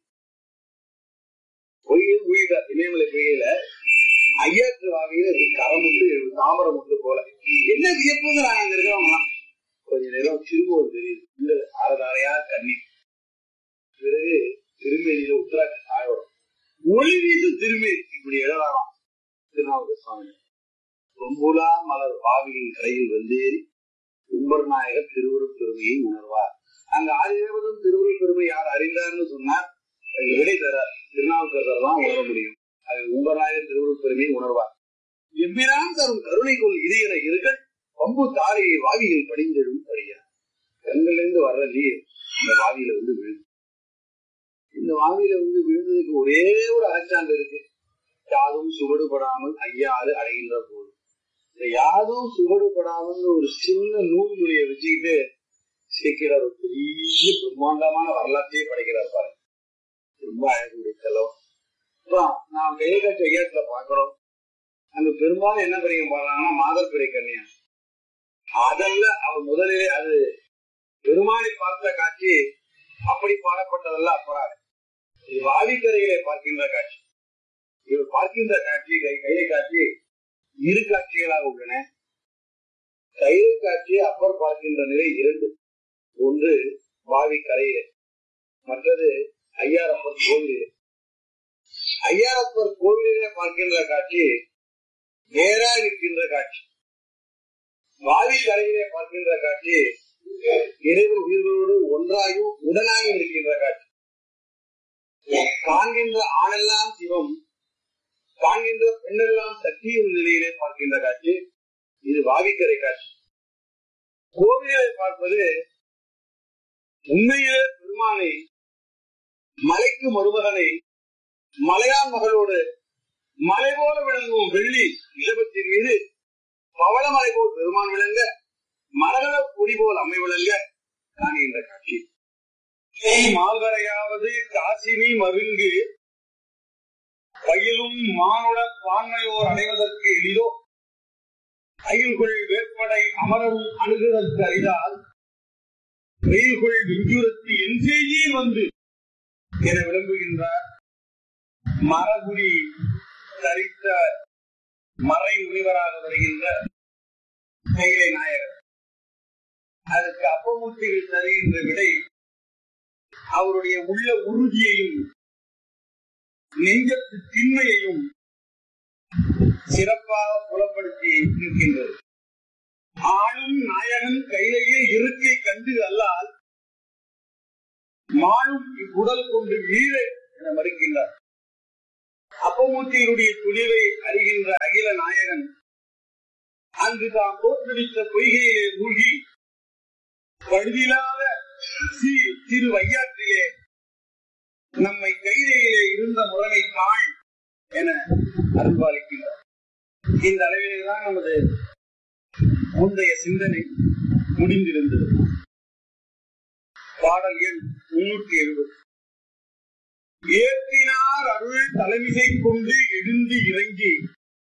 பொய்கையில் மூழ்கிட்டார் இமயமலை பொய்கையில ஐயாற்று வாவியில இப்படி கரம் முட்டு தாமரம் முட்டு போல என்ன வியப்புங்கிறாங்க அங்க இருக்கிறவங்க கொஞ்ச நேரம் திரும்பவும் தெரியுது இல்ல அறதாரையா கண்ணீர் பிறகு திருமேனியில உத்தராட்சி சாயோடும் ஒளி வீசு திருமேனி இப்படி எழலாம் திருநாவுக்கு சுவாமி ரொம்புலா மலர் பாவியின் கரையில் வந்தேறி உம்பர் நாயகர் திருவுருள் பெருமையை உணர்வார் அங்க ஆதிதேவதம் திருவுருள் பெருமை யார் அறிந்தார்னு சொன்னார் அதுக்கு விடை தரார் திருநாவுக்கரசர் தான் உணர முடியும் அது உம்பர் நாயகர் திருவுருள் பெருமையை உணர்வார் எம்பிரான் தரும் கருணைக்குள் இதயன இருகள் பம்பு தாரையை வாவியில் படிந்தெழும் படியார் கண்களிலிருந்து வர்ற நீர் இந்த வாவியில வந்து விழுது இந்த வாவியில வந்து விழுந்ததுக்கு ஒரே ஒரு அகச்சான்று இருக்கு யாதும் சுவடுபடாமல் ஐயாறு அடைகின்ற போது இந்த யாதும் சுவடுபடாமல் ஒரு சின்ன நூல் நுழைய வச்சுக்கிட்டு சேர்க்கிறார் ஒரு பெரிய பிரம்மாண்டமான வரலாற்றையே படைக்கிறார் பாருங்க ரொம்ப அழகுடைய செலவு அப்புறம் நாம் கையகட்ட ஐயாத்துல பாக்குறோம் அங்க பெரும்பாலும் என்ன பிரிக்க பாடுறாங்கன்னா மாதர் பிறை கன்னியா அதல்ல அவர் முதலிலே அது பெருமானை பார்த்த காட்சி அப்படி பாடப்பட்டதல்ல அப்பறாது இது வாவிக்கரையிலே பார்க்கின்ற காட்சி இவர் பார்க்கின்ற காட்சி கை கையை காட்சி இரு காட்சிகளாக உள்ளன கையை காட்சி அப்பர் பார்க்கின்ற நிலை இரண்டு ஒன்று வாவி கரையிலே மற்றது ஐயாரப்பர் கோவிலே ஐயாரப்பர் கோவிலிலே பார்க்கின்ற காட்சி நேரா இருக்கின்ற காட்சி வாவி கரையிலே பார்க்கின்ற காட்சி இறைவன் உயிர்களோடு ஒன்றாயும் உடனாயும் இருக்கின்ற காட்சி காண்கின்ற ஆணெல்லாம் சிவம் காண்கின்ற பெண்ணெல்லாம் சக்தியும் நிலையிலே பார்க்கின்ற காட்சி இது வாவிக்கரை காட்சி கோவிலை பார்ப்பது உண்மையிலே பெருமானை மலைக்கு மருமகனை மலையான் மகளோடு மலை போல விளங்கும் வெள்ளி இலபத்தின் மீது பவளமலை போல் பெருமான் விளங்க மரகத பொடி போல் அம்மை விளங்க காணுகின்ற காட்சி மால்வரையாவது காசினி மருங்கு பயிலும் மானுட பான்மையோர் அடைவதற்கு எளிதோ அயில்குள் வேற்படை அமரரும் அணுகுதற்கு அரிதால் வெயில்குள் விஞ்சுரத்து என் செய்தியில் வந்து என விளம்புகின்றார் மரகுடி தரித்த மறை முனிவராக வருகின்ற கைலை நாயகர் அதற்கு அப்பமூர்த்திகள் தருகின்ற விடை அவருடைய உள்ள உறுதியையும் நெஞ்சத்து திண்மையையும் சிறப்பாக புலப்படுத்தி இருக்கின்றது ஆளும் நாயகன் கையிலேயே இருக்கை கண்டு அல்லால் மானும் இவ்வுடல் கொண்டு வீழ என மறுக்கின்றார் அப்பமூர்த்தியினுடைய துணிவை அறிகின்ற அகில நாயகன் அங்கு தாம் தோற்றுவித்த பொய்கையிலே மூழ்கி பழுதில்லாத சி- திரு வையாற்றிலே நம்மை கைதையிலே இருந்த முறைமை காண் என அருள்பாலிக்கின்றார் இந்த அளவிலே தான் நமது முந்தைய சிந்தனை முடிந்திருந்தது பாடல் எண் முன்னூற்றி எழுபது ஏற்றினார் அருள் தலைமிசை கொண்டு எழுந்து இறங்கி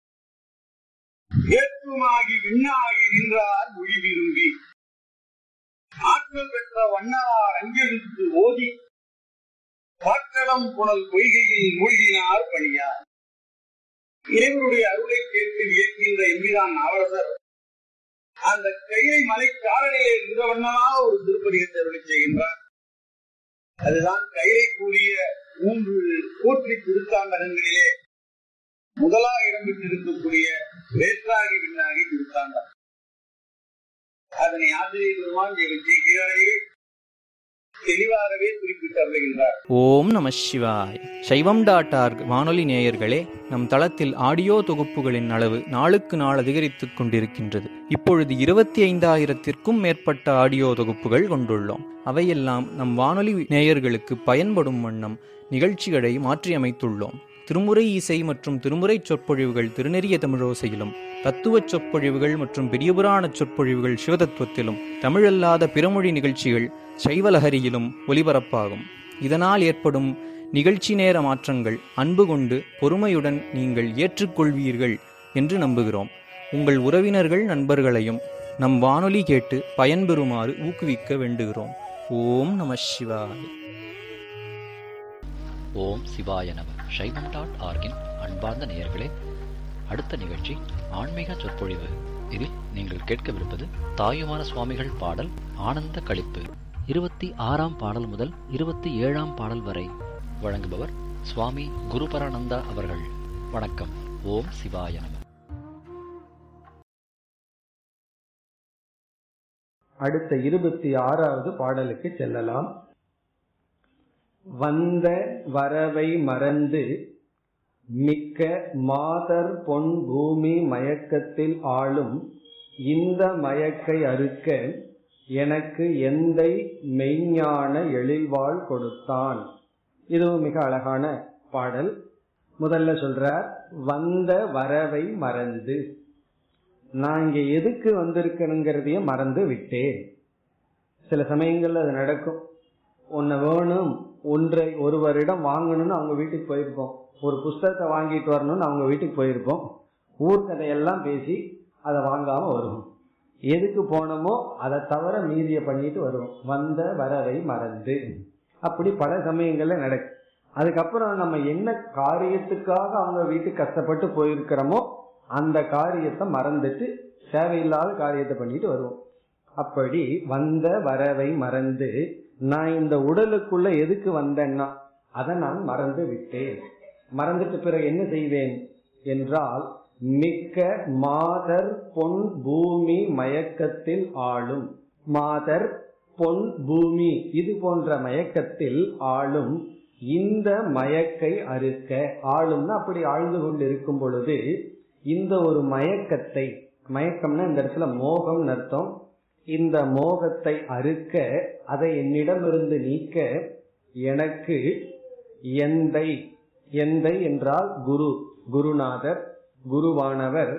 ஏற்றுமாகி விண்ணாகி நின்றார் மொழி விரும்பி ஆற்றல் பெற்ற வண்ணார் அஞ்செழுத்து ஓதி பாக்கடம் புனல் பொய்கையில் மூழ்கினார் பணியார் இறைவனுடைய அருளை கேட்டு வியக்கின்ற எம்பிரான் நாவரசர் அந்த கையை மலை காரணிலே நின்ற வண்ணமாக ஒரு திருப்பதிகத்தை அருளை செய்கின்றார் அதுதான் கையை கூடிய மூன்று போற்றி திருத்தாண்டகங்களிலே முதலாக இடம்பெற்றிருக்கக்கூடிய வேற்றாகி விண்ணாகி திருத்தாண்டம் அதனை ஆசிரியர் பெருமான் ஜெயிக்கிறார்கள் தெளிவாகவே குறிப்பிட்டு அருளுகின்றார் ஓம் நம சிவாய் சைவம் டாட் ஆர்க் வானொலி நேயர்களே நம் தளத்தில் ஆடியோ தொகுப்புகளின் அளவு நாளுக்கு நாள் அதிகரித்துக் கொண்டிருக்கின்றது இப்பொழுது இருபத்தி ஐந்தாயிரத்திற்கும் மேற்பட்ட ஆடியோ தொகுப்புகள் கொண்டுள்ளோம் அவையெல்லாம் நம் வானொலி நேயர்களுக்கு பயன்படும் வண்ணம் நிகழ்ச்சிகளை மாற்றியமைத்துள்ளோம் திருமுறை இசை மற்றும் திருமுறை சொற்பொழிவுகள் திருநெறிய தமிழோசையிலும் தத்துவச் சொற்பொழிவுகள் மற்றும் பெரியபுராண சொற்பொழிவுகள் சிவதத்துவத்திலும் தமிழல்லாத பிறமொழி நிகழ்ச்சிகள் சைவலஹரியிலும் ஒலிபரப்பாகும் இதனால் ஏற்படும் நிகழ்ச்சி நேர மாற்றங்கள் அன்பு கொண்டு பொறுமையுடன் நீங்கள் ஏற்றுக்கொள்வீர்கள் என்று நம்புகிறோம் உங்கள் உறவினர்கள் நண்பர்களையும் நம் வானொலி கேட்டு பயன்பெறுமாறு ஊக்குவிக்க வேண்டுகிறோம் ஓம் நம சிவாய ஓம் சிவாய நம சைவம் டாட் ஆர்கின் அன்பார்ந்த நேயர்களே அடுத்த நிகழ்ச்சி ஆன்மீக சொற்பொழிவு இதில் நீங்கள் கேட்கவிருப்பது தாயுமான சுவாமிகள் பாடல் ஆனந்த களிப்பு இருபத்தி ஆறாம் பாடல் முதல் இருபத்தி ஏழாம் பாடல் வரை வழங்குபவர் சுவாமி குருபரானந்தா அவர்கள் வணக்கம் ஓம் சிவாய நம அடுத்த இருபத்தி ஆறாவது பாடலுக்கு செல்லலாம் வந்த வரவை மறந்து மிக்க மாதர் பொன் பூமி மயக்கத்தில் ஆளும் இந்த மயக்கை அறுக்க எனக்கு எந்தை மெய்ஞான எழில்வாள் கொடுத்தான் இதுவும் மிக அழகான பாடல் முதல்ல சொல்றார் வந்த வரவை மறந்து நான் இங்க எதுக்கு வந்திருக்கணுங்கிறதைய மறந்து விட்டேன் சில சமயங்கள்ல அது நடக்கும் ஒன்ன வேணும் ஒன்றை ஒருவரிடம் வாங்கணும்னு அவங்க வீட்டுக்கு போயிருப்போம் ஒரு புஸ்தகத்தை வாங்கிட்டு வரணும்னு அவங்க வீட்டுக்கு போயிருப்போம் ஊர்க்கதையெல்லாம் பேசி அதை வாங்காம வருவோம் எதுக்கு போனோமோ அதை தவிர மீதிய பண்ணிட்டு வருவோம் வந்த வரவை மறந்து அப்படி பல சமயங்கள்ல நடக்கும் அதுக்கப்புறம் நம்ம என்ன காரியத்துக்காக அவங்க வீட்டுக்கு கஷ்டப்பட்டு போயிருக்கிறோமோ அந்த காரியத்தை மறந்துட்டு தேவையில்லாத காரியத்தை பண்ணிட்டு வருவோம் அப்படி வந்த வரவை மறந்து நான் இந்த உடலுக்குள்ள எதுக்கு வந்தேன்னா அதை நான் மறந்து விட்டேன் மறந்துட்டு பிறகு என்ன செய்வேன் என்றால் மிக்க மாதர் பொன் பூமி மயக்கத்தில் ஆளும் மாதர் பொன் பூமி இது போன்ற மயக்கத்தில் ஆளும் இந்த மயக்கை அறுக்க ஆளும்னா அப்படி ஆழ்ந்து கொண்டு இருக்கும் பொழுது இந்த ஒரு மயக்கத்தை மயக்கம்னா இந்த இடத்துல மோகம் அர்த்தம் இந்த மோகத்தை அறுக்க அதை என்னிடமிருந்து நீக்க எனக்கு எந்தை எந்தை என்றால் குரு குருநாதர் குருவானவர்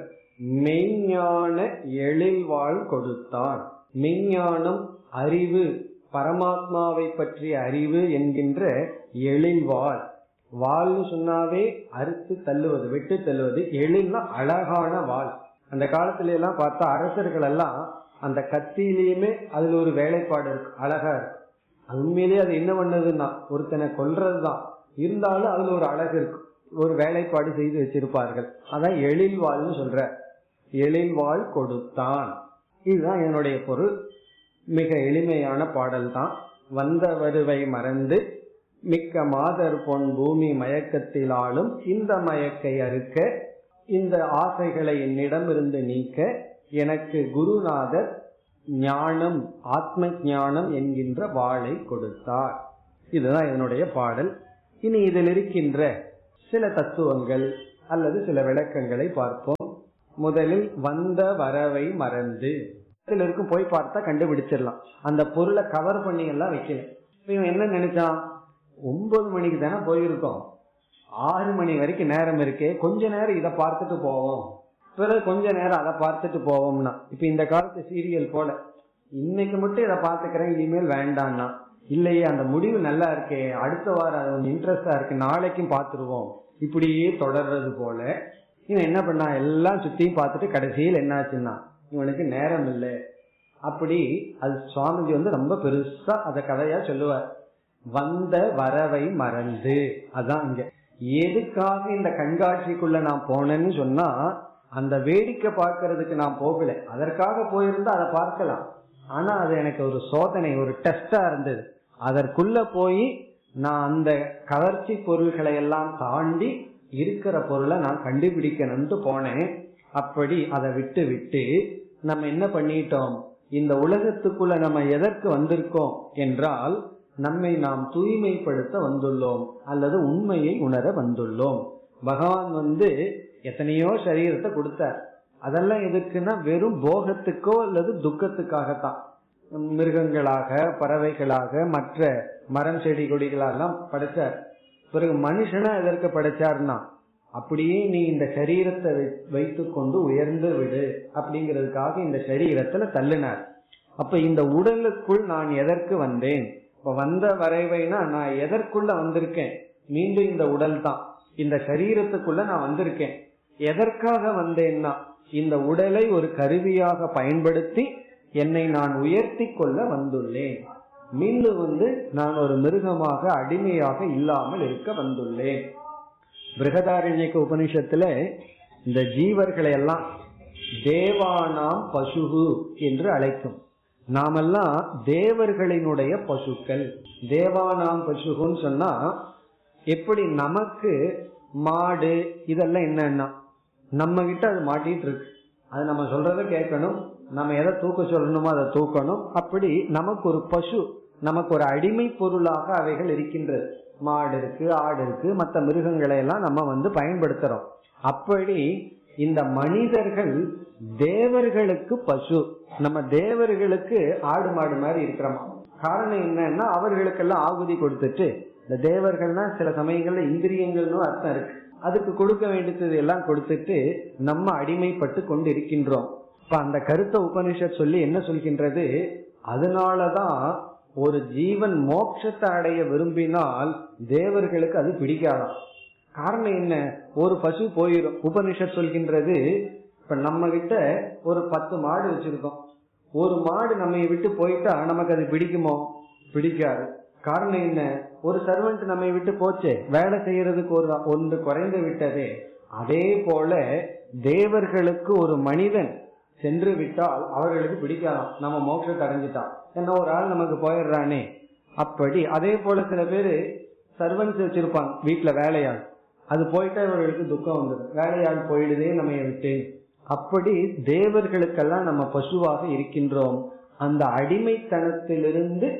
மெய்ஞான எழில்வாள் கொடுத்தான் மெய்ஞானம் அறிவு பரமாத்மாவை பற்றிய அறிவு என்கின்ற எழில்வாள் வாள்னு சொன்னாவே அறுத்து தள்ளுவது வெட்டு தள்ளுவது எழில்னா அழகான வாள் அந்த காலத்துல எல்லாம் பார்த்தா அரசர்கள் எல்லாம் அந்த கத்தியிலயுமே அதுல ஒரு வேலைப்பாடு இருக்கு அழகா இருக்கு அது உண்மையிலேயே அது என்ன பண்ணதுன்னா ஒருத்தனை கொல்றதுதான் இருந்தாலும் அதுல ஒரு அழகு இருக்கு ஒரு வேலைப்பாடு செய்து வச்சிருப்பார்கள் அதான் எழில்வாள்னு சொல்ற எழில்வாள் கொடுத்தான் இதுதான் என்னுடைய பொருள் மிக எளிமையான பாடல் தான் வந்த வருவை மறந்து மிக்க மாதர் பொன் பூமி மயக்கத்தில் ஆளும் இந்த மயக்கை அறுக்க இந்த ஆசைகளை என்னிடமிருந்து நீக்க எனக்கு குருநாதர் ஞானம் ஆத்ம ஞானம் என்கின்ற வாளை கொடுத்தார் இதுதான் என்னுடைய பாடல் இனி இதில் இருக்கின்ற சில தத்துவங்கள் அல்லது சில விளக்கங்களை பார்ப்போம் முதலில் வந்த வரவை மறந்து இருக்கும் போய் பார்த்தா கண்டுபிடிச்சிடலாம் அந்த பொருளை கவர் பண்ணி எல்லாம் வைக்கல இவன் என்ன நினைச்சான் ஒன்பது மணிக்கு தானே போயிருக்கோம் ஆறு மணி வரைக்கும் நேரம் இருக்கே கொஞ்ச நேரம் இதை பார்த்துட்டு போவோம் பிறகு கொஞ்ச நேரம் அதை பார்த்துட்டு போவோம்னா இப்ப இந்த காலத்து சீரியல் போல இன்னைக்கு மட்டும் இதை பாத்துக்கிறேன் இனிமேல் வேண்டாம்னா இல்லையே அந்த முடிவு நல்லா இருக்கே அடுத்த வாரம் அது கொஞ்சம் இன்ட்ரெஸ்டா இருக்கு நாளைக்கும் பாத்துருவோம் இப்படியே தொடர்றது போல இவன் என்ன பண்ணா எல்லாம் சுத்தியும் பார்த்துட்டு கடைசியில் என்னாச்சுன்னா இவனுக்கு நேரம் இல்லை அப்படி அது சுவாமிஜி வந்து ரொம்ப பெருசா அத கதையா சொல்லுவார் வந்த வரவை மறந்து அதான் இங்க எதுக்காக இந்த கண்காட்சிக்குள்ள நான் போனேன்னு சொன்னா அந்த வேடிக்கை பார்க்கறதுக்கு நான் போகல அதற்காக போயிருந்தா அதை பார்க்கலாம் ஆனா அது எனக்கு ஒரு சோதனை ஒரு டெஸ்டா இருந்தது அதற்குள்ள போய் நான் அந்த கவர்ச்சி பொருள்களை எல்லாம் தாண்டி இருக்கிற பொருளை நான் கண்டுபிடிக்கணும்ட்டு போனேன் அப்படி அதை விட்டு விட்டு நம்ம என்ன பண்ணிட்டோம் இந்த உலகத்துக்குள்ள நம்ம எதற்கு வந்திருக்கோம் என்றால் நம்மை நாம் தூய்மைப்படுத்த வந்துள்ளோம் அல்லது உண்மையை உணர வந்துள்ளோம் பகவான் வந்து எத்தனையோ சரீரத்தை கொடுத்தார் அதெல்லாம் எதுக்குன்னா வெறும் போகத்துக்கோ அல்லது துக்கத்துக்காகத்தான் மிருகங்களாக பறவைகளாக மற்ற மரம் செடி கொடிகளெல்லாம் படைச்சார் பிறகு மனுஷனா எதற்கு படைச்சார்னா அப்படியே நீ இந்த சரீரத்தை வைத்து கொண்டு உயர்ந்து விடு அப்படிங்கிறதுக்காக இந்த சரீரத்துல தள்ளினார் அப்ப இந்த உடலுக்குள் நான் எதற்கு வந்தேன் இப்ப வந்த வரைவைனா நான் எதற்குள்ள வந்திருக்கேன் மீண்டும் இந்த உடல் தான் இந்த சரீரத்துக்குள்ள நான் வந்திருக்கேன் எதற்காக வந்தேன்னா இந்த உடலை ஒரு கருவியாக பயன்படுத்தி என்னை நான் உயர்த்தி கொள்ள வந்துள்ளேன் மீண்டும் வந்து நான் ஒரு மிருகமாக அடிமையாக இல்லாமல் இருக்க வந்துள்ளேன் பிருகதாரண்யக்க உபனிஷத்துல இந்த ஜீவர்களை எல்லாம் தேவானாம் பசுகு என்று அழைக்கும் நாமெல்லாம் தேவர்களினுடைய பசுக்கள் தேவானாம் பசுகுன்னு சொன்னா எப்படி நமக்கு மாடு இதெல்லாம் என்னன்னா நம்ம கிட்ட அது மாட்டிட்டு இருக்கு அது நம்ம சொல்றத கேட்கணும் நம்ம எதை தூக்க சொல்லணுமோ அதை தூக்கணும் அப்படி நமக்கு ஒரு பசு நமக்கு ஒரு அடிமை பொருளாக அவைகள் இருக்கின்றது மாடு இருக்கு ஆடு இருக்கு மற்ற மிருகங்களை எல்லாம் நம்ம வந்து பயன்படுத்துறோம் அப்படி இந்த மனிதர்கள் தேவர்களுக்கு பசு நம்ம தேவர்களுக்கு ஆடு மாடு மாதிரி இருக்கிறோமா காரணம் என்னன்னா அவர்களுக்கெல்லாம் ஆகுதி கொடுத்துட்டு இந்த தேவர்கள்னா சில சமயங்கள்ல இந்திரியங்கள்னு அர்த்தம் இருக்கு அதுக்கு கொடுக்க வேண்டியது எல்லாம் கொடுத்துட்டு நம்ம அடிமைப்பட்டு கொண்டு இருக்கின்றோம் இப்ப அந்த கருத்தை உபனிஷத் சொல்லி என்ன சொல்கின்றது அதனாலதான் ஒரு ஜீவன் மோட்சத்தை அடைய விரும்பினால் தேவர்களுக்கு அது பிடிக்காதாம் காரணம் என்ன ஒரு பசு போயிடும் உபனிஷத் சொல்கின்றது இப்ப நம்ம கிட்ட ஒரு பத்து மாடு வச்சிருக்கோம் ஒரு மாடு நம்ம விட்டு போயிட்டா நமக்கு அது பிடிக்குமோ பிடிக்காது காரணம் என்ன ஒரு சர்வெண்ட் நம்ம விட்டு போச்சே வேலை செய்யறதுக்கு ஒரு ஒன்று குறைந்து விட்டதே அதே போல தேவர்களுக்கு ஒரு மனிதன் சென்று விட்டால் அவர்களுக்கு பிடிக்காதாம் நம்ம மோட்சத்தை அடைஞ்சிட்டான் என்ன ஒரு ஆள் நமக்கு போயிடுறானே அப்படி அதே போல சில பேரு சர்வன்ஸ் வச்சிருப்பாங்க வீட்டுல வேலையாள் அது போயிட்டா இவர்களுக்கு துக்கம் வந்துடும் வேலையாள் போயிடுதே நம்ம விட்டு அப்படி தேவர்களுக்கெல்லாம் நம்ம பசுவாக இருக்கின்றோம் அந்த அடிமைத்தனத்திலிருந்து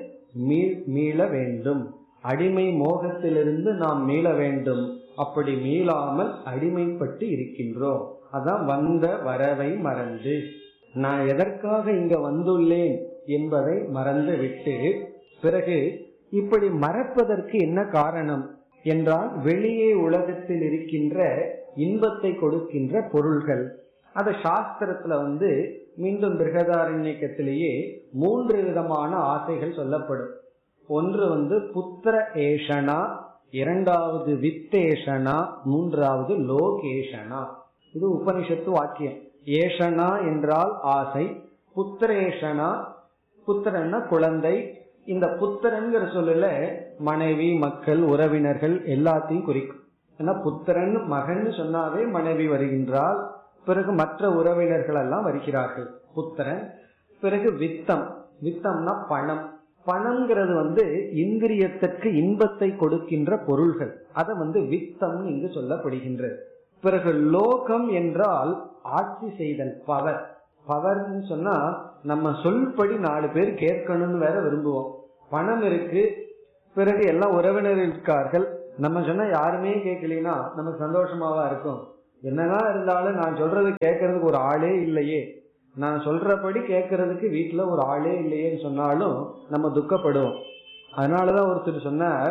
மீள வேண்டும் அடிமை மோகத்திலிருந்து நாம் மீள வேண்டும் அப்படி மீளாமல் அடிமைப்பட்டு இருக்கின்றோம் அதான் வந்த வரவை மறந்து நான் எதற்காக இங்க வந்துள்ளேன் என்பதை மறந்து விட்டு பிறகு இப்படி மறப்பதற்கு என்ன காரணம் என்றால் வெளியே உலகத்தில் இருக்கின்ற இன்பத்தை கொடுக்கின்ற பொருள்கள் அத சாஸ்திரத்துல வந்து மீண்டும் பிருகதாரண்யக்கத்திலேயே மூன்று விதமான ஆசைகள் சொல்லப்படும் ஒன்று வந்து புத்திர ஏஷனா இரண்டாவது வித்தேஷனா மூன்றாவது லோகேஷனா இது உபனிஷத்து வாக்கியம் ஏஷனா என்றால் ஆசை புத்திரேஷனா புத்திரன்னா குழந்தை இந்த புத்திரன்கிற சொல்லல மனைவி மக்கள் உறவினர்கள் எல்லாத்தையும் குறிக்கும் ஏன்னா புத்திரன் மகன் சொன்னாவே மனைவி வருகின்றால் பிறகு மற்ற உறவினர்கள் எல்லாம் வருகிறார்கள் புத்திரன் பிறகு வித்தம் வித்தம்னா பணம் பணம்ங்கிறது வந்து இந்திரியத்திற்கு இன்பத்தை கொடுக்கின்ற பொருள்கள் அதை வந்து வித்தம் இங்கு சொல்லப்படுகின்றது பிறகு லோகம் என்றால் ஆட்சி செய்தல் பவர் பவர்னு சொன்னா நம்ம சொல்படி நாலு பேர் கேட்கணும்னு வேற விரும்புவோம் பணம் இருக்கு பிறகு எல்லாம் உறவினர் இருக்கார்கள் நம்ம சொன்னா யாருமே கேட்கலனா நமக்கு சந்தோஷமாவா இருக்கும் என்னதான் இருந்தாலும் நான் சொல்றது கேட்கறதுக்கு ஒரு ஆளே இல்லையே நான் சொல்றபடி கேட்கறதுக்கு வீட்டுல ஒரு ஆளே இல்லையேன்னு சொன்னாலும் நம்ம துக்கப்படுவோம் அதனாலதான் ஒருத்தர் சொன்னார்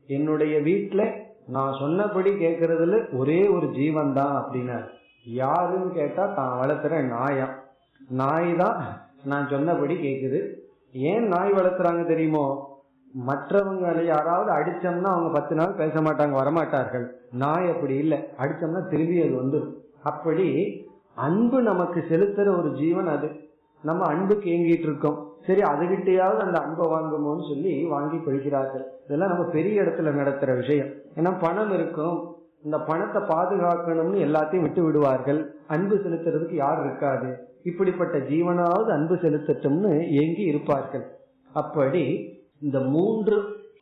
என்னுடைய வீட்டுல நான் சொன்னபடி கேட்கறதுல ஒரே ஒரு ஜீவன் தான் அப்படின்னாரு யாருன்னு கேட்டா தான் வளர்த்துற நாயா நாய் தான் நான் சொன்னபடி கேக்குது ஏன் நாய் வளர்த்துறாங்க தெரியுமோ மற்றவங்களை யாராவது அடிச்சோம்னா அவங்க பத்து நாள் பேச மாட்டாங்க வரமாட்டார்கள் நாய் அப்படி இல்லை அடிச்சோம்னா திரும்பி அது வந்துடும் அப்படி அன்பு நமக்கு செலுத்துற ஒரு ஜீவன் அது நம்ம அன்புக்கு ஏங்கிட்டு இருக்கோம் சரி அதுகிட்டயாவது அந்த அன்பை வாங்குமோன்னு சொல்லி வாங்கி கொள்கிறார்கள் இதெல்லாம் நம்ம பெரிய இடத்துல நடத்துற விஷயம் ஏன்னா பணம் இருக்கும் இந்த பணத்தை பாதுகாக்கணும்னு எல்லாத்தையும் விட்டு விடுவார்கள் அன்பு செலுத்துறதுக்கு யார் இருக்காது இப்படிப்பட்ட ஜீவனாவது அன்பு செலுத்தட்டும்னு ஏங்கி இருப்பார்கள் அப்படி இந்த மூன்று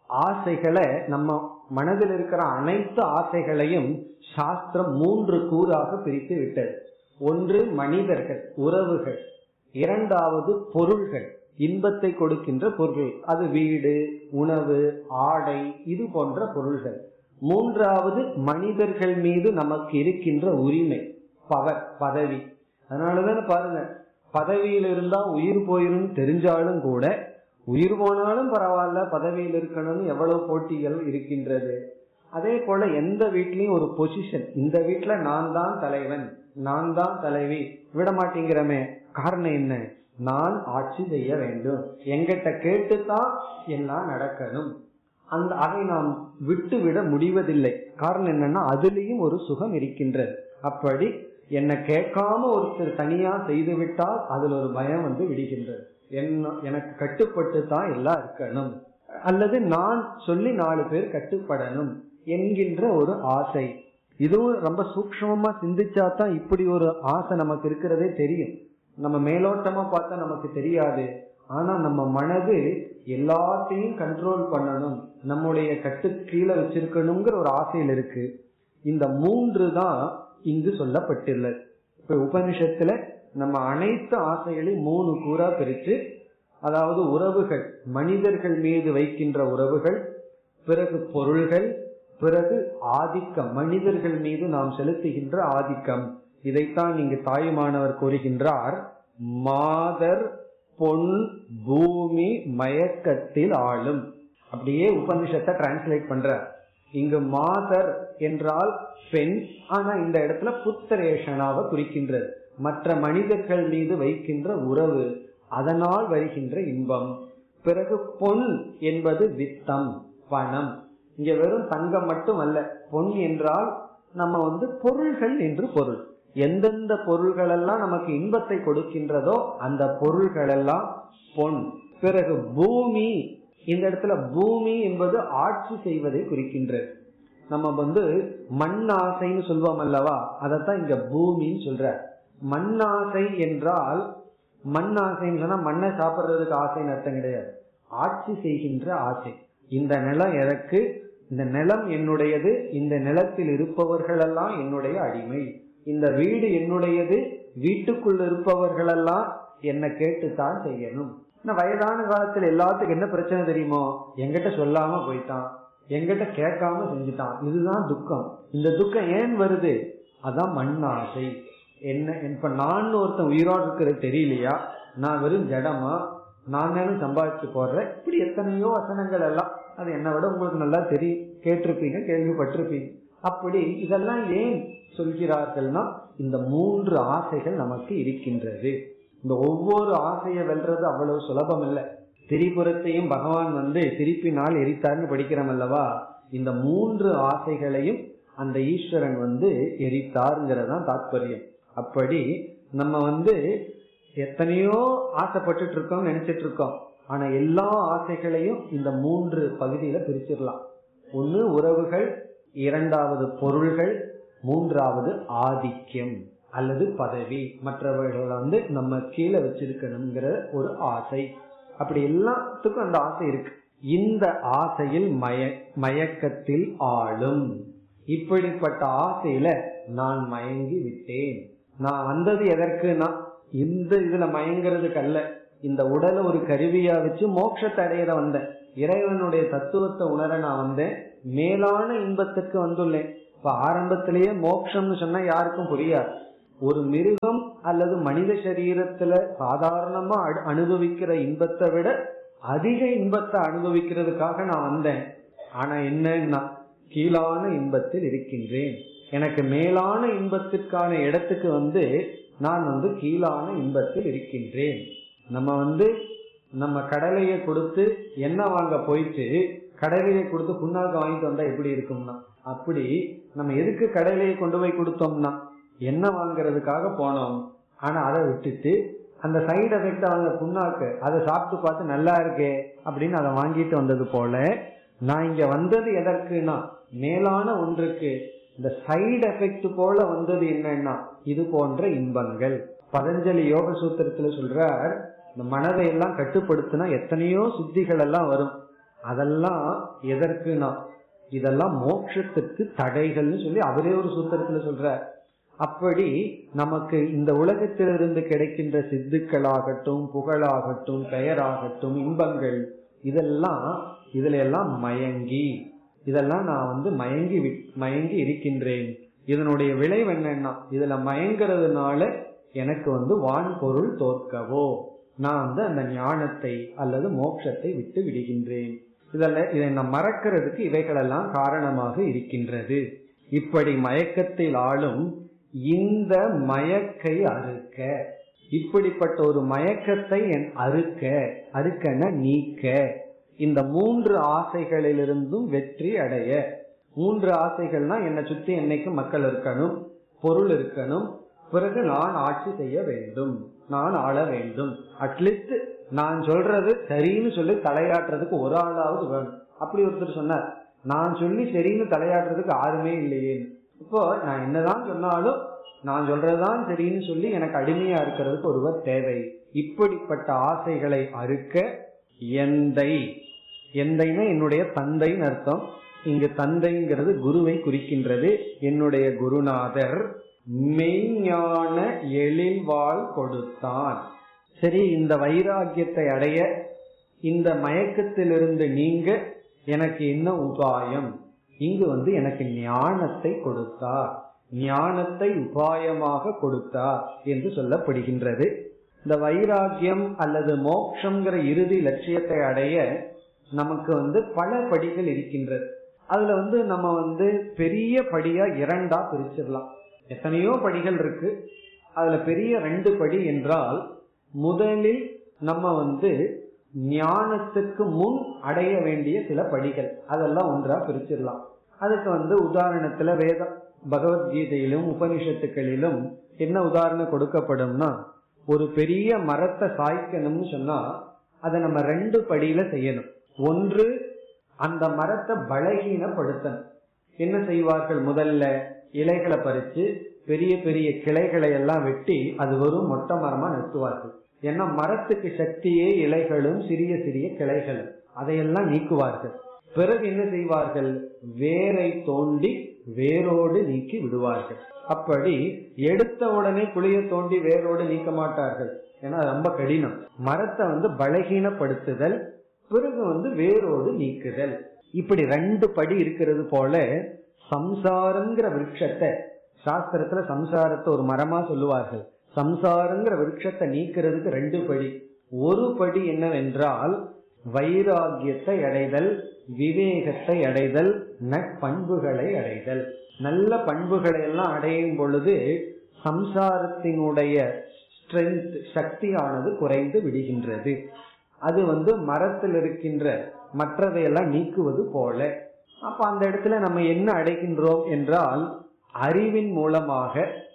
ஆசைகளை நம்ம மனதில் இருக்கிற அனைத்து ஆசைகளையும் சாஸ்திரம் மூன்று கூறாக பிரித்து விட்டது ஒன்று மனிதர்கள் உறவுகள் இரண்டாவது பொருள்கள் இன்பத்தை கொடுக்கின்ற பொருள் அது வீடு உணவு ஆடை இது போன்ற பொருள்கள் மூன்றாவது மனிதர்கள் மீது நமக்கு இருக்கின்ற உரிமை பவர் பதவி அதனாலதான் பாருங்க பதவியில் இருந்தா உயிர் போயிரும் தெரிஞ்சாலும் கூட உயிர் போனாலும் பரவாயில்ல பதவியில் இருக்கணும்னு எவ்வளவு போட்டிகள் இருக்கின்றது அதே போல எந்த வீட்லயும் ஒரு பொசிஷன் இந்த வீட்டுல நான் தான் தலைவன் நான் தான் தலைவி விட மாட்டேங்கிறமே காரணம் என்ன நான் ஆட்சி செய்ய வேண்டும் எங்கிட்ட கேட்டுதான் எல்லாம் நடக்கணும் அந்த அதை நாம் விட்டு விட முடிவதில்லை காரணம் என்னன்னா அதுலயும் ஒரு சுகம் இருக்கின்றது அப்படி என்னை கேட்காம ஒருத்தர் தனியா செய்து விட்டால் அதுல ஒரு பயம் வந்து விடுகின்றது என்ன எனக்கு கட்டுப்பட்டு தான் எல்லாம் இருக்கணும் அல்லது நான் சொல்லி நாலு பேர் கட்டுப்படணும் என்கின்ற ஒரு ஆசை இதுவும் ரொம்ப சூக்மமா சிந்திச்சா தான் இப்படி ஒரு ஆசை நமக்கு இருக்கிறதே தெரியும் நம்ம மேலோட்டமா பார்த்தா நமக்கு தெரியாது ஆனா நம்ம மனது எல்லாத்தையும் கண்ட்ரோல் பண்ணணும் நம்முடைய கட்டு கீழே வச்சிருக்கணுங்கிற ஒரு ஆசையில் இருக்கு இந்த மூன்று தான் இங்கு சொல்லப்பட்டுள்ளது இப்ப உபனிஷத்துல நம்ம அனைத்து ஆசைகளையும் மூணு கூறா பிரிச்சு அதாவது உறவுகள் மனிதர்கள் மீது வைக்கின்ற உறவுகள் பிறகு பொருள்கள் பிறகு ஆதிக்கம் மனிதர்கள் மீது நாம் செலுத்துகின்ற ஆதிக்கம் இதைத்தான் இங்கு தாயுமானவர் கூறுகின்றார் மாதர் பொன் பூமி மயக்கத்தில் ஆளும் அப்படியே உபனிஷத்தை டிரான்ஸ்லேட் பண்றார் இங்கு மாதர் என்றால் பெண் ஆனா இந்த இடத்துல புத்திரேஷனாவை குறிக்கின்றது மற்ற மனிதர்கள் மீது வைக்கின்ற உறவு அதனால் வருகின்ற இன்பம் பிறகு பொன் என்பது வித்தம் பணம் இங்க வெறும் தங்கம் மட்டும் அல்ல பொன் என்றால் நம்ம வந்து பொருள்கள் என்று பொருள் எந்தெந்த பொருள்கள் எல்லாம் நமக்கு இன்பத்தை கொடுக்கின்றதோ அந்த பொருள்கள் எல்லாம் பொன் பிறகு பூமி இந்த இடத்துல பூமி என்பது ஆட்சி செய்வதை குறிக்கின்றது நம்ம வந்து மண் ஆசைன்னு சொல்வோம் அல்லவா அதைத்தான் இங்க பூமின்னு சொல்ற மண்ணாசை என்றால் மண் ஆசைன்னு சொன்னா மண்ணை சாப்பிடுறதுக்கு ஆசைன்னு அர்த்தம் கிடையாது ஆட்சி செய்கின்ற ஆசை இந்த நிலம் எனக்கு இந்த நிலம் என்னுடையது இந்த நிலத்தில் இருப்பவர்களெல்லாம் என்னுடைய அடிமை இந்த வீடு என்னுடையது வீட்டுக்குள் இருப்பவர்களெல்லாம் என்ன கேட்டுத்தான் செய்யணும் வயதான காலத்துல எல்லாத்துக்கும் என்ன பிரச்சனை தெரியுமோ எங்கிட்ட சொல்லாம போயிட்டான் எங்கிட்ட கேட்காம செஞ்சுட்டான் இதுதான் துக்கம் இந்த துக்கம் ஏன் வருது அதான் மண் ஆசை என்ன இப்ப நான் ஒருத்தன் உயிரோடு இருக்கிறது தெரியலையா நான் வெறும் ஜடமா நான் தானே சம்பாதிச்சு போடுறேன் இப்படி எத்தனையோ வசனங்கள் எல்லாம் அது என்னை விட உங்களுக்கு நல்லா தெரியும் கேட்டிருப்பீங்க கேள்விப்பட்டிருப்பீங்க அப்படி இதெல்லாம் ஏன் சொல்கிறார்கள்னா இந்த மூன்று ஆசைகள் நமக்கு இருக்கின்றது இந்த ஒவ்வொரு ஆசையை வெல்றது அவ்வளவு சுலபம் இல்லை திரிபுரத்தையும் பகவான் வந்து திருப்பினால் எரித்தார்னு படிக்கிறோம் அல்லவா இந்த மூன்று ஆசைகளையும் அந்த ஈஸ்வரன் வந்து எரித்தாருங்கிறதான் தாத்பரியம் அப்படி நம்ம வந்து எத்தனையோ ஆசைப்பட்டுட்டு இருக்கோம் நினைச்சிட்டு இருக்கோம் ஆனா எல்லா ஆசைகளையும் இந்த மூன்று பகுதியில பிரிச்சிடலாம் ஒன்னு உறவுகள் இரண்டாவது பொருள்கள் மூன்றாவது ஆதிக்கம் அல்லது பதவி மற்றவர்களை வந்து நம்ம கீழே வச்சிருக்கணுங்கிற ஒரு ஆசை அப்படி எல்லாத்துக்கும் அந்த ஆசை இருக்கு இந்த ஆசையில் மய மயக்கத்தில் ஆளும் இப்படிப்பட்ட ஆசையில நான் மயங்கி விட்டேன் நான் வந்தது எதற்குனா இந்த இதுல மயங்கிறதுக்கு அல்ல இந்த உடலை ஒரு கருவியா வச்சு மோட்சத்தை அடையிற வந்தேன் இறைவனுடைய தத்துவத்தை உணர நான் வந்தேன் மேலான இன்பத்துக்கு வந்துள்ளேன் இப்ப ஆரம்பத்திலேயே மோட்சம்னு சொன்னா யாருக்கும் புரியாது ஒரு மிருகம் அல்லது மனித சரீரத்துல சாதாரணமா அனுபவிக்கிற இன்பத்தை விட அதிக இன்பத்தை அனுபவிக்கிறதுக்காக நான் வந்தேன் ஆனா என்னன்னா கீழான இன்பத்தில் இருக்கின்றேன் எனக்கு மேலான இன்பத்திற்கான இடத்துக்கு வந்து நான் வந்து கீழான இன்பத்தில் இருக்கின்றேன் நம்ம வந்து நம்ம கடலையை கொடுத்து எண்ணெய் வாங்க போயிட்டு கடலையை கொடுத்து புண்ணாக்கு வாங்கிட்டு வந்தா எப்படி இருக்கும்னா அப்படி நம்ம எதுக்கு கடலையை கொண்டு போய் கொடுத்தோம்னா எண்ணெய் வாங்குறதுக்காக போனோம் ஆனா அதை விட்டுட்டு அந்த சைடு எஃபெக்ட் அவங்க புண்ணாக்கு அதை சாப்பிட்டு பார்த்து நல்லா இருக்கே அப்படின்னு அதை வாங்கிட்டு வந்தது போல நான் இங்க வந்தது எதற்குனா மேலான ஒன்றுக்கு இந்த சைடு எஃபெக்ட் போல வந்தது என்னன்னா இது போன்ற இன்பங்கள் பதஞ்சலி யோக சூத்திரத்துல சொல்றார் இந்த மனதை எல்லாம் கட்டுப்படுத்தினா எத்தனையோ சித்திகள் எல்லாம் வரும் அதெல்லாம் எதற்குனா இதெல்லாம் மோட்சத்துக்கு தடைகள்னு சொல்லி அவரே ஒரு சூத்திரத்துல சொல்றார் அப்படி நமக்கு இந்த உலகத்திலிருந்து கிடைக்கின்ற சித்துக்களாகட்டும் புகழாகட்டும் பெயராகட்டும் இன்பங்கள் இதெல்லாம் இதுல எல்லாம் மயங்கி இதெல்லாம் நான் வந்து மயங்கி வி- மயங்கி இருக்கின்றேன் இதனுடைய விளைவு என்னன்னா இதுல மயங்கிறதுனால எனக்கு வந்து வான் பொருள் தோற்கவோ நான் வந்து அந்த ஞானத்தை அல்லது மோட்சத்தை விட்டு விடுகின்றேன் இதெல்லாம் இதை நான் மறக்கிறதுக்கு இவைகளெல்லாம் காரணமாக இருக்கின்றது இப்படி மயக்கத்தில் ஆளும் இந்த மயக்கை அறுக்க இப்படிப்பட்ட ஒரு மயக்கத்தை என் அறுக்க அறுக்கன நீக்க இந்த மூன்று ஆசைகளிலிருந்தும் வெற்றி அடைய மூன்று ஆசைகள்னா என்னை சுத்தி என்னைக்கு மக்கள் இருக்கணும் பொருள் இருக்கணும் பிறகு நான் ஆட்சி செய்ய வேண்டும் நான் ஆள வேண்டும் அட்லீஸ்ட் நான் சொல்றது சரின்னு சொல்லி தலையாட்டுறதுக்கு ஒரு ஆளாவது வேணும் அப்படி ஒருத்தர் சொன்னார் நான் சொல்லி சரின்னு தலையாட்டுறதுக்கு யாருமே இல்லையே இப்போ நான் என்னதான் சொன்னாலும் நான் சொல்றதுதான் சரின்னு சொல்லி எனக்கு அடிமையா இருக்கிறதுக்கு ஒருவர் தேவை இப்படிப்பட்ட ஆசைகளை அறுக்க எந்தை எந்தைன்னா என்னுடைய தந்தைன்னு அர்த்தம் இங்கு தந்தைங்கிறது குருவை குறிக்கின்றது என்னுடைய குருநாதர் மெய்ஞான எழில்வாள் கொடுத்தான் சரி இந்த வைராகியத்தை அடைய இந்த மயக்கத்திலிருந்து நீங்க எனக்கு என்ன உபாயம் இங்கு வந்து எனக்கு ஞானத்தை கொடுத்தார் ஞானத்தை உபாயமாக கொடுத்தார் என்று சொல்லப்படுகின்றது இந்த வைராகியம் அல்லது மோக்ஷங்கிற இறுதி லட்சியத்தை அடைய நமக்கு வந்து பல படிகள் இருக்கின்றது அதுல வந்து நம்ம வந்து பெரிய படியா இரண்டா பிரிச்சிடலாம் எத்தனையோ படிகள் இருக்கு அதுல பெரிய ரெண்டு படி என்றால் முதலில் நம்ம வந்து ஞானத்துக்கு முன் அடைய வேண்டிய சில படிகள் அதெல்லாம் ஒன்றா பிரிச்சிடலாம் அதுக்கு வந்து உதாரணத்துல வேதம் பகவத்கீதையிலும் உபனிஷத்துக்களிலும் என்ன உதாரணம் கொடுக்கப்படும்னா ஒரு பெரிய மரத்தை சாய்க்கணும்னு சொன்னா அதை நம்ம ரெண்டு படியில செய்யணும் ஒன்று அந்த மரத்தை பலகீனப்படுத்தணும் என்ன செய்வார்கள் முதல்ல இலைகளை பறிச்சு பெரிய பெரிய கிளைகளை எல்லாம் வெட்டி அது வெறும் மொட்டை மரமா நிறுத்துவார்கள் ஏன்னா மரத்துக்கு சக்தியே இலைகளும் சிறிய சிறிய கிளைகளும் அதையெல்லாம் நீக்குவார்கள் பிறகு என்ன செய்வார்கள் வேரை தோண்டி வேரோடு நீக்கி விடுவார்கள் அப்படி எடுத்த உடனே குழிய தோண்டி வேரோடு நீக்க மாட்டார்கள் ஏன்னா அது ரொம்ப கடினம் மரத்தை வந்து பலகீனப்படுத்துதல் பிறகு வந்து வேரோடு நீக்குதல் இப்படி ரெண்டு படி இருக்கிறது போல சம்சாரங்கிற விருட்சத்தை சாஸ்திரத்துல சம்சாரத்தை ஒரு மரமா சொல்லுவார்கள் சம்சாரங்கிற விருட்சத்தை நீக்கிறதுக்கு ரெண்டு படி ஒரு படி என்னவென்றால் வைராகியத்தை அடைதல் விவேகத்தை அடைதல் நற்பண்புகளை அடைதல் நல்ல பண்புகளை எல்லாம் அடையும் பொழுது சம்சாரத்தினுடைய ஸ்ட்ரென்த் சக்தியானது குறைந்து விடுகின்றது அது வந்து மரத்தில் இருக்கின்ற மற்றதையெல்லாம் நீக்குவது போல அப்ப அந்த இடத்துல நம்ம என்ன அடைகின்றோம் என்றால் அறிவின் மூலமாக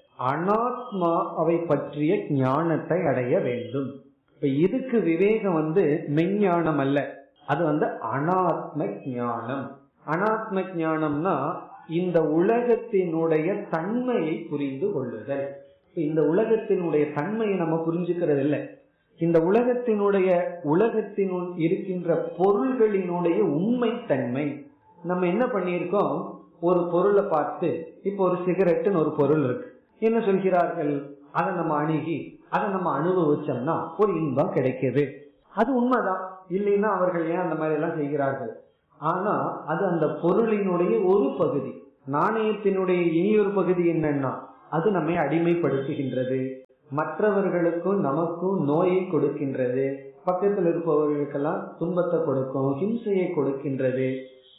அனாத்மாவை பற்றிய ஞானத்தை அடைய வேண்டும் இப்ப இதுக்கு விவேகம் வந்து மெஞ்ஞானம் அல்ல அது வந்து அனாத்ம ஞானம் அனாத்ம ஞானம்னா இந்த உலகத்தினுடைய தன்மையை புரிந்து கொள்ளுதல் இப்ப இந்த உலகத்தினுடைய தன்மையை நம்ம புரிஞ்சுக்கிறது இல்லை இந்த உலகத்தினுடைய உலகத்தினுள் இருக்கின்ற பொருள்களினுடைய உண்மை தன்மை நம்ம என்ன பண்ணியிருக்கோம் ஒரு பொருளை பார்த்து இப்போ ஒரு சிகரெட்டுன்னு ஒரு பொருள் இருக்கு என்ன சொல்கிறார்கள் அதை நம்ம அணுகி அதை நம்ம அனுபவிச்சோம்னா ஒரு இன்பம் கிடைக்குது அது உண்மைதான் இல்லைன்னா அவர்கள் ஏன் அந்த மாதிரி எல்லாம் செய்கிறார்கள் ஆனா அது அந்த பொருளினுடைய ஒரு பகுதி நாணயத்தினுடைய இனியொரு பகுதி என்னன்னா அது நம்மை அடிமைப்படுத்துகின்றது மற்றவர்களுக்கும் நமக்கும் நோயை கொடுக்கின்றது பக்கத்தில் இருப்பவர்களுக்கெல்லாம் துன்பத்தை கொடுக்கும் ஹிம்சையை கொடுக்கின்றது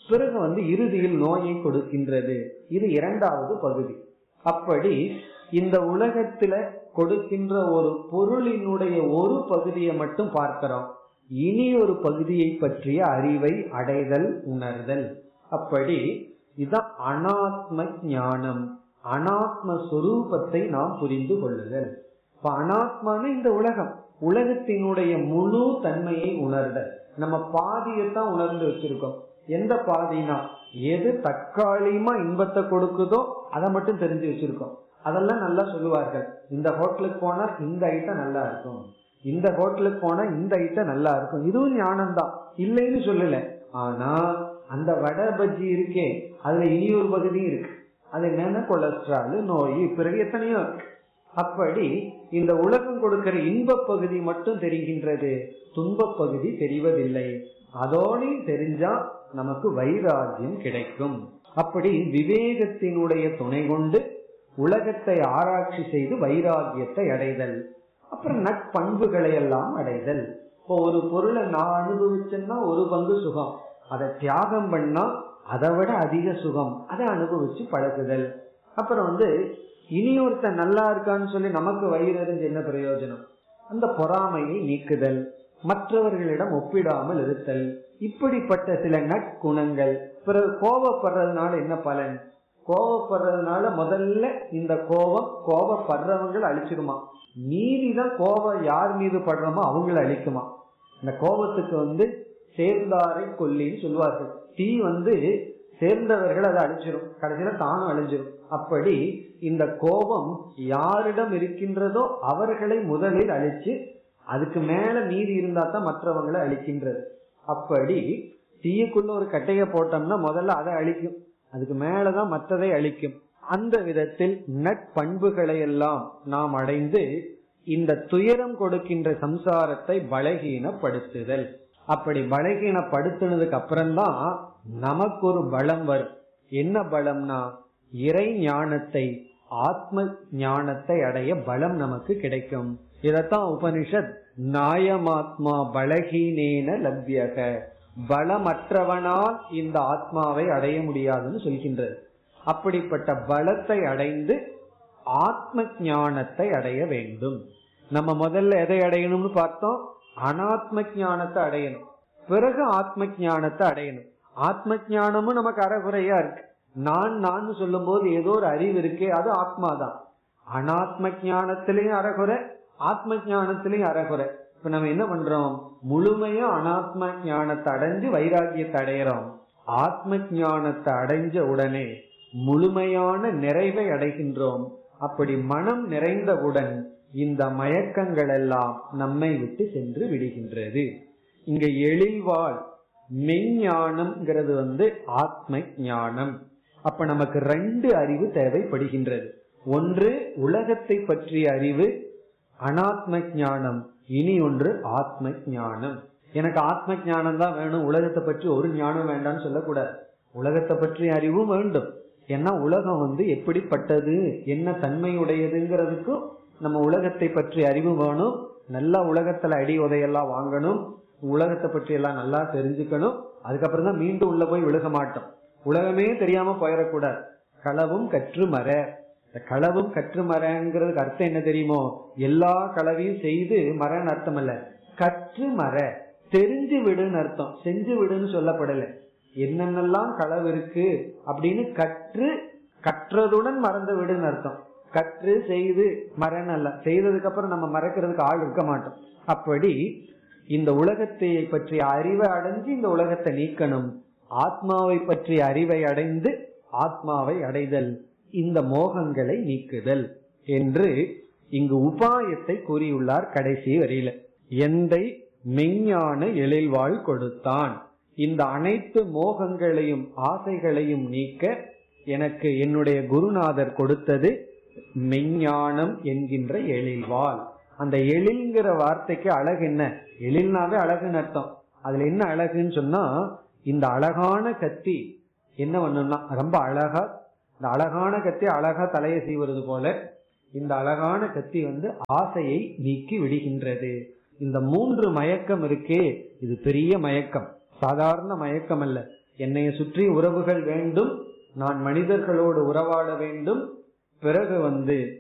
பிறகு வந்து இறுதியில் நோயை கொடுக்கின்றது இது இரண்டாவது பகுதி அப்படி இந்த உலகத்துல கொடுக்கின்ற ஒரு பொருளினுடைய ஒரு பகுதியை மட்டும் பார்க்கிறோம் இனி ஒரு பகுதியை பற்றிய அறிவை அடைதல் உணர்தல் அப்படி இதான் அனாத்ம ஞானம் அனாத்ம சுரூபத்தை நாம் புரிந்து கொள்ளுதல் இப்ப அனாத்மான இந்த உலகம் உலகத்தினுடைய முழு தன்மையை உணர்தல் நம்ம பாதியைத்தான் உணர்ந்து வச்சிருக்கோம் எந்த பாதினா எது தற்காலிகமா இன்பத்தை கொடுக்குதோ அதை மட்டும் தெரிஞ்சு வச்சிருக்கோம் அதெல்லாம் நல்லா சொல்லுவார்கள் இந்த ஹோட்டலுக்கு போனா இந்த ஐட்டம் நல்லா இருக்கும் இந்த ஹோட்டலுக்கு போனா இந்த ஐட்டம் நல்லா இருக்கும் இதுவும் ஞானம் தான் இல்லைன்னு சொல்லல ஆனா அந்த வடை பஜ்ஜி இருக்கே அதுல இனி ஒரு பகுதி இருக்கு அது என்னன்னா கொலஸ்ட்ரால் நோய் பிறகு எத்தனையோ இருக்கு அப்படி இந்த உலகம் கொடுக்கிற இன்ப பகுதி மட்டும் தெரிகின்றது துன்ப பகுதி தெரிவதில்லை அதோடு தெரிஞ்சா நமக்கு வைராகியம் கிடைக்கும் அப்படி விவேகத்தினுடைய துணை கொண்டு உலகத்தை ஆராய்ச்சி செய்து வைராகியத்தை அடைதல் அப்புறம் நட்பண்புகளை எல்லாம் அடைதல் இப்போ ஒரு பொருளை நான் அனுபவிச்சேன்னா ஒரு பங்கு சுகம் அதை தியாகம் பண்ணா அதை விட அதிக சுகம் அதை அனுபவிச்சு பழகுதல் அப்புறம் வந்து இனி ஒருத்தன் நல்லா இருக்கான்னு சொல்லி நமக்கு வயிறு எறிஞ்சு என்ன பிரயோஜனம் அந்த பொறாமையை நீக்குதல் மற்றவர்களிடம் ஒப்பிடாமல் இருத்தல் இப்படிப்பட்ட சில நற்குணங்கள் பிறகு கோபப்படுறதுனால என்ன பலன் கோபப்படுறதுனால முதல்ல இந்த கோபம் கோபப்படுறவங்களை அழிச்சிருமா மீதிதான் கோபம் யார் மீது படுறோமோ அவங்கள அழிக்குமா இந்த கோபத்துக்கு வந்து சேர்ந்தாரை கொல்லின்னு சொல்லுவார்கள் தீ வந்து சேர்ந்தவர்கள் அதை அழிச்சிரும் கடைசியில தானும் அழிஞ்சிரும் அப்படி இந்த கோபம் யாரிடம் இருக்கின்றதோ அவர்களை முதலில் அழிச்சு அதுக்கு மேல மீதி இருந்தா தான் மற்றவங்களை அழிக்கின்றது அப்படி தீயுக்குள்ள ஒரு கட்டைய போட்டோம்னா முதல்ல அதை அழிக்கும் அதுக்கு மேலதான் மற்றதை அழிக்கும் அந்த விதத்தில் நட்பண்புகளை எல்லாம் நாம் அடைந்து இந்த துயரம் கொடுக்கின்ற சம்சாரத்தை பலகீனப்படுத்துதல் அப்படி பலகீனப்படுத்தினதுக்கு அப்புறம்தான் நமக்கு ஒரு பலம் வரும் என்ன பலம்னா இறை ஞானத்தை ஆத்ம ஞானத்தை அடைய பலம் நமக்கு கிடைக்கும் இதத்தான் உபனிஷத் நாயமாத்மா பலகீனேன லவ்யக பலமற்றவனால் இந்த ஆத்மாவை அடைய முடியாதுன்னு சொல்கின்றது அப்படிப்பட்ட பலத்தை அடைந்து ஆத்ம ஞானத்தை அடைய வேண்டும் நம்ம முதல்ல எதை அடையணும்னு பார்த்தோம் அனாத்ம ஞானத்தை அடையணும் பிறகு ஆத்ம ஞானத்தை அடையணும் ஆத்ம ஞானமும் நமக்கு அறகுறையா இருக்கு நான் நான் சொல்லும் போது ஏதோ ஒரு அறிவு இருக்கே அது ஆத்மாதான் அனாத்ம ஞானத்திலையும் அறகுறை ஆத்ம ஞானத்திலையும் அறகுறை இப்ப நம்ம என்ன பண்றோம் முழுமையா அனாத்ம ஞானத்தை அடைஞ்சு வைராகியத்தை அடையிறோம் ஆத்ம ஞானத்தை அடைஞ்ச உடனே முழுமையான நிறைவை அடைகின்றோம் அப்படி மனம் நிறைந்தவுடன் இந்த மயக்கங்கள் எல்லாம் நம்மை விட்டு சென்று விடுகின்றது இங்க எழில்வாழ் மெஞ்ஞானம்ங்கிறது வந்து ஆத்ம ஞானம் அப்ப நமக்கு ரெண்டு அறிவு தேவைப்படுகின்றது ஒன்று உலகத்தை பற்றிய அறிவு அனாத்ம ஞானம் இனி ஒன்று ஆத்ம ஞானம் எனக்கு ஆத்ம ஞானம் தான் வேணும் உலகத்தை பற்றி ஒரு ஞானம் வேண்டாம்னு சொல்லக்கூடாது உலகத்தை பற்றிய அறிவும் வேண்டும் ஏன்னா உலகம் வந்து எப்படிப்பட்டது என்ன தன்மையுடையதுங்கிறதுக்கும் நம்ம உலகத்தை பற்றி அறிவு வேணும் நல்லா உலகத்துல அடி உதையெல்லாம் வாங்கணும் உலகத்தை பற்றி எல்லாம் நல்லா தெரிஞ்சுக்கணும் அதுக்கப்புறம் தான் மீண்டும் உள்ள போய் விழுக மாட்டோம் உலகமே தெரியாம போயிடக்கூடாது களவும் கற்று மர இந்த களவும் கற்று மரங்கிறதுக்கு அர்த்தம் என்ன தெரியுமோ எல்லா களவையும் செய்து மரன்னு அர்த்தம் அல்ல கற்று மர தெரிஞ்சு விடுன்னு அர்த்தம் செஞ்சு விடுன்னு சொல்லப்படல என்னென்னலாம் களவு இருக்கு அப்படின்னு கற்று கற்றதுடன் மறந்து விடுன்னு அர்த்தம் கற்று செய்து மரண அல்ல செய்ததுக்கு அப்புறம் நம்ம மறக்கிறதுக்கு ஆள் இருக்க மாட்டோம் அப்படி இந்த உலகத்தை பற்றிய அறிவை அடைஞ்சு இந்த உலகத்தை நீக்கணும் ஆத்மாவை பற்றிய அறிவை அடைந்து ஆத்மாவை அடைதல் இந்த மோகங்களை நீக்குதல் என்று இங்கு உபாயத்தை கூறியுள்ளார் கடைசி வரியில எந்தை மெஞ்ஞான எழில்வாழ் கொடுத்தான் இந்த அனைத்து மோகங்களையும் ஆசைகளையும் நீக்க எனக்கு என்னுடைய குருநாதர் கொடுத்தது மெஞ்ஞானம் என்கின்ற எழில்வாள் அந்த எழில்ங்கிற வார்த்தைக்கு அழகு என்ன எழில்னாவே அழகுன்னு அர்த்தம் அதுல என்ன அழகுன்னு சொன்னா இந்த அழகான கத்தி என்ன பண்ணும்னா ரொம்ப அழகா இந்த அழகான கத்தி அழகா தலையை செய்வது போல இந்த அழகான கத்தி வந்து ஆசையை நீக்கி விடுகின்றது இந்த மூன்று மயக்கம் இருக்கே இது பெரிய மயக்கம் சாதாரண மயக்கம் அல்ல என்னை சுற்றி உறவுகள் வேண்டும் நான் மனிதர்களோடு உறவாட வேண்டும் பிறகு வந்து